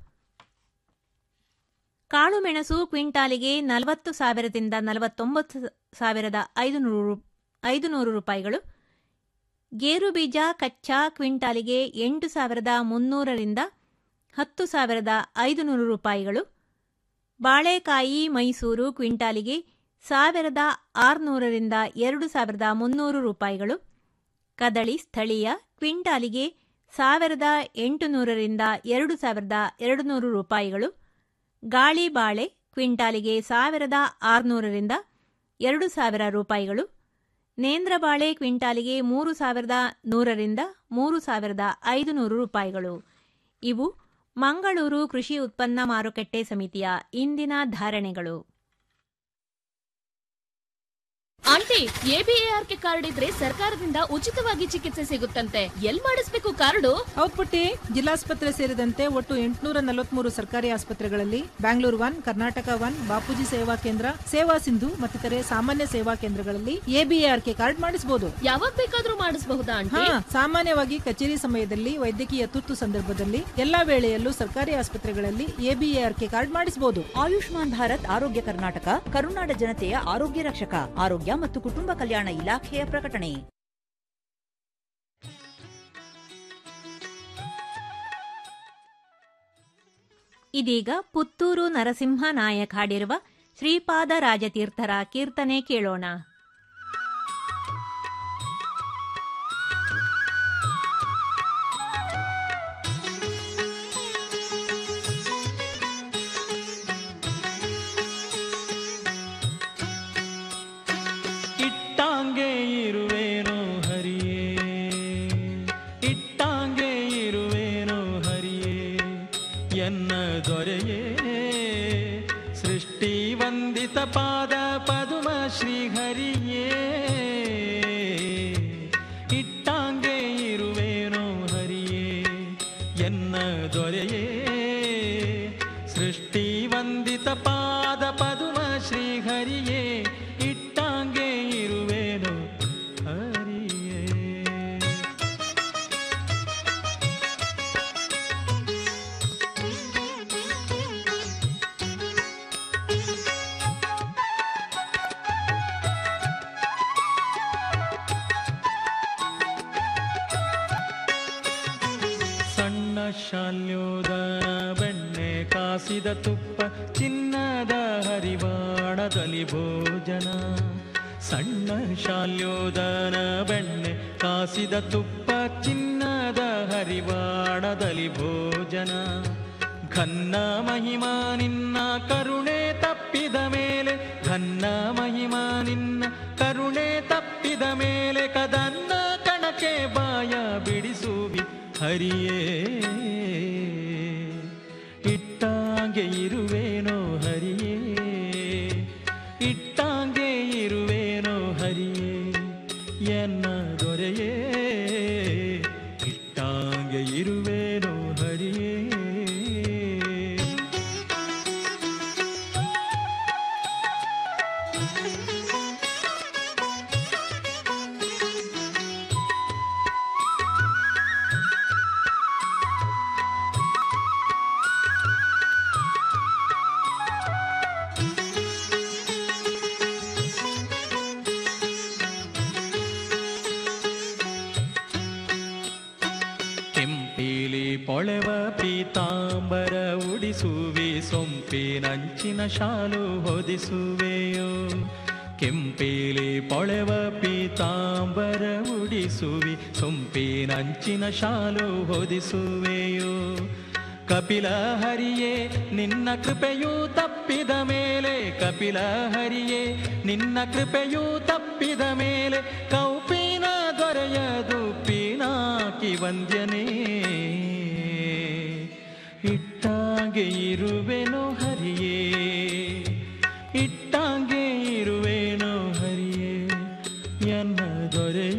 ಕಾಳು ಮೆಣಸು ಕ್ವಿಂಟಾಲಿಗೆ ನಲವತ್ತು ಸಾವಿರದಿಂದ ನಲವತ್ತೊಂಬತ್ತು ಸಾವಿರದ ಐದುನೂರು ಐದುನೂರು ರೂಪಾಯಿಗಳು ಗೇರು ಬೀಜ ಕಚ್ಚಾ ಕ್ವಿಂಟಾಲಿಗೆ ಎಂಟು ಸಾವಿರದ ಮುನ್ನೂರರಿಂದ ಹತ್ತು ಸಾವಿರದ ಐದುನೂರು ರೂಪಾಯಿಗಳು ಬಾಳೆಕಾಯಿ ಮೈಸೂರು ಕ್ವಿಂಟಾಲಿಗೆ ಸಾವಿರದ ಆರುನೂರರಿಂದ ಎರಡು ಸಾವಿರದ ಮುನ್ನೂರು ರೂಪಾಯಿಗಳು ಕದಳಿ ಸ್ಥಳೀಯ ಕ್ವಿಂಟಾಲಿಗೆ ಸಾವಿರದ ಎಂಟುನೂರರಿಂದ ಎರಡು ಸಾವಿರದ ಎರಡು ನೂರು ರೂಪಾಯಿಗಳು ಗಾಳಿ ಬಾಳೆ ಕ್ವಿಂಟಾಲಿಗೆ ಸಾವಿರದ ಆರುನೂರರಿಂದ ಎರಡು ಸಾವಿರ ರೂಪಾಯಿಗಳು ನೇಂದ್ರ ಬಾಳೆ ಕ್ವಿಂಟಾಲಿಗೆ ಮೂರು ಸಾವಿರದ ನೂರರಿಂದ ಮೂರು ಸಾವಿರದ ಐದುನೂರು ರೂಪಾಯಿಗಳು ಇವು ಮಂಗಳೂರು ಕೃಷಿ ಉತ್ಪನ್ನ ಮಾರುಕಟ್ಟೆ ಸಮಿತಿಯ ಇಂದಿನ ಧಾರಣೆಗಳು ಆಂಟಿ ಎಬಿಎಆರ್ಕೆ ಕಾರ್ಡ್ ಇದ್ರೆ ಸರ್ಕಾರದಿಂದ ಉಚಿತವಾಗಿ ಚಿಕಿತ್ಸೆ ಸಿಗುತ್ತಂತೆ ಎಲ್ ಮಾಡಿಸ್ಬೇಕು ಕಾರ್ಡು ಹೌದ್ ಪುಟ್ಟಿ ಜಿಲ್ಲಾಸ್ಪತ್ರೆ ಸೇರಿದಂತೆ ಒಟ್ಟು ಎಂಟುನೂರ ನಲವತ್ಮೂರು ಸರ್ಕಾರಿ ಆಸ್ಪತ್ರೆಗಳಲ್ಲಿ ಬ್ಯಾಂಗ್ಳೂರ್ ಒನ್ ಕರ್ನಾಟಕ ಒನ್ ಬಾಪೂಜಿ ಸೇವಾ ಕೇಂದ್ರ ಸೇವಾ ಸಿಂಧು ಮತ್ತಿತರೆ ಸಾಮಾನ್ಯ ಸೇವಾ ಕೇಂದ್ರಗಳಲ್ಲಿ ಎಬಿಎಆರ್ಕೆ ಕಾರ್ಡ್ ಮಾಡಿಸಬಹುದು ಯಾವಾಗ ಬೇಕಾದ್ರೂ ಮಾಡಿಸಬಹುದಾ ಹಾ ಆಂಟಿ ಸಾಮಾನ್ಯವಾಗಿ ಕಚೇರಿ ಸಮಯದಲ್ಲಿ ವೈದ್ಯಕೀಯ ತುರ್ತು ಸಂದರ್ಭದಲ್ಲಿ ಎಲ್ಲಾ ವೇಳೆಯಲ್ಲೂ ಸರ್ಕಾರಿ ಆಸ್ಪತ್ರೆಗಳಲ್ಲಿ ಎಬಿಎಆರ್ಕೆ ಕಾರ್ಡ್ ಮಾಡಿಸಬಹುದು ಆಯುಷ್ಮಾನ್ ಭಾರತ್ ಆರೋಗ್ಯ ಕರ್ನಾಟಕ ಕರುನಾಡ ಜನತೆಯ ಆರೋಗ್ಯ ರಕ್ಷಕ ಆರೋಗ್ಯ ಮತ್ತು ಕುಟುಂಬ ಕಲ್ಯಾಣ ಇಲಾಖೆಯ ಪ್ರಕಟಣೆ ಇದೀಗ ಪುತ್ತೂರು ನರಸಿಂಹ ನಾಯಕ್ ಹಾಡಿರುವ ಶ್ರೀಪಾದ ರಾಜತೀರ್ಥರ ಕೀರ್ತನೆ ಕೇಳೋಣ ಇಟ್ಟಾಂಗೆ ಇರುವೇನೋ ಹರಿಯೇ ಇಟ್ಟಾಂಗೆ ಇರುವೇನೋ ಹರಿಯೇ ಎನ್ನ ದೊರೆಯೇ ಸೃಷ್ಟಿ ವಂದಿತ ಪಾದ ಪದುಮ ಶ್ರೀಹರಿಯೇ ಇಟ್ಟಾಂಗೆ ಇರುವೇನೋ ಹರಿಯೇ ಎನ್ನ ದೊರೆಯೇ ಸೃಷ್ಟಿ ವಂದಿತ ಪಾದ ಪದುಮ ಶ್ರೀಹರಿಯೇ ಇಟ್ಟಾಂಗೆ ಇರುವೇನೋ ಹರಿಯೇ ಸಣ್ಣ ಶಾಲ್ಯೋದನ ಬೆಣ್ಣೆ ಕಾಸಿದ ತುಪ್ಪ ಚಿನ್ನದ ಹರಿವಾಣದಲ್ಲಿ ಭೋಜನ ಸಣ್ಣ ಶಾಲ್ಯೋದನ ಬೆಣ್ಣೆ ಕಾಸಿದ ತುಪ್ಪ ಚಿನ್ನದ ಹರಿವಾಣದಲ್ಲಿ ಭೋಜನ ಘನ್ನ ಮಹಿಮಾ ನಿನ್ನ ಕರುಣೆ ತಪ್ಪಿದ ಮೇಲೆ ಘನ್ನ ಮಹಿಮಾ ನಿನ್ನ ಕರುಣೆ ತಪ್ಪಿದ ಮೇಲೆ ಕದನ್ನ ಕಣಕ್ಕೆ ಬಾಯ ಬಿಡಿಸುವಿ ಹರಿಯೇ ಇಟ್ಟಾಂಗೆ ಇರುವೇನೋ ಹರಿಯೇ ಇಟ್ಟಾಂಗೆ ಇರುವೇನೋ ಹರಿಯೇ ಎನ್ನ ದೊರೆಯೇ ಇಟ್ಟಾಂಗೆ ಇರುವೇನೋ ಹರಿಯೇ ಕೆಂಪೀಲಿ ಪೊಳೆವ ಪೀತಾಂಬರ ಉಡಿಸುವೆ ಸೊಂಪಿನಂಚಿನ ಶಾಲು ಹೊದಿಸುವೆಯೋ ಕೆಂಪೇಲಿ ಪೊಳೆವ ಪೀತಾಂಬರ ಉಡಿಸುವಿ ಸೊಂಪಿನಂಚಿನ ಶಾಲು ಹೊದಿಸುವೆಯೋ ಕಪಿಲ ಹರಿಯೇ ನಿನ್ನ ಕೃಪೆಯೂ ತಪ್ಪಿದ ಮೇಲೆ ಕಪಿಲ ಹರಿಯೇ ನಿನ್ನ ಕೃಪೆಯೂ ತಪ್ಪಿದ ಮೇಲೆ ಕೌಪಿನ ದೊರೆಯದು ಪೀನಾಕಿ ವಂದ್ಯನೇ ಇಟ್ಟಾಗೆ ಇರುವೆನೋ ಹರಿಯೇ ಇಟ್ಟಾಗೆ ಇರುವೆನೋ ಹರಿಯೇ ಎನ್ನ ದೊರೆ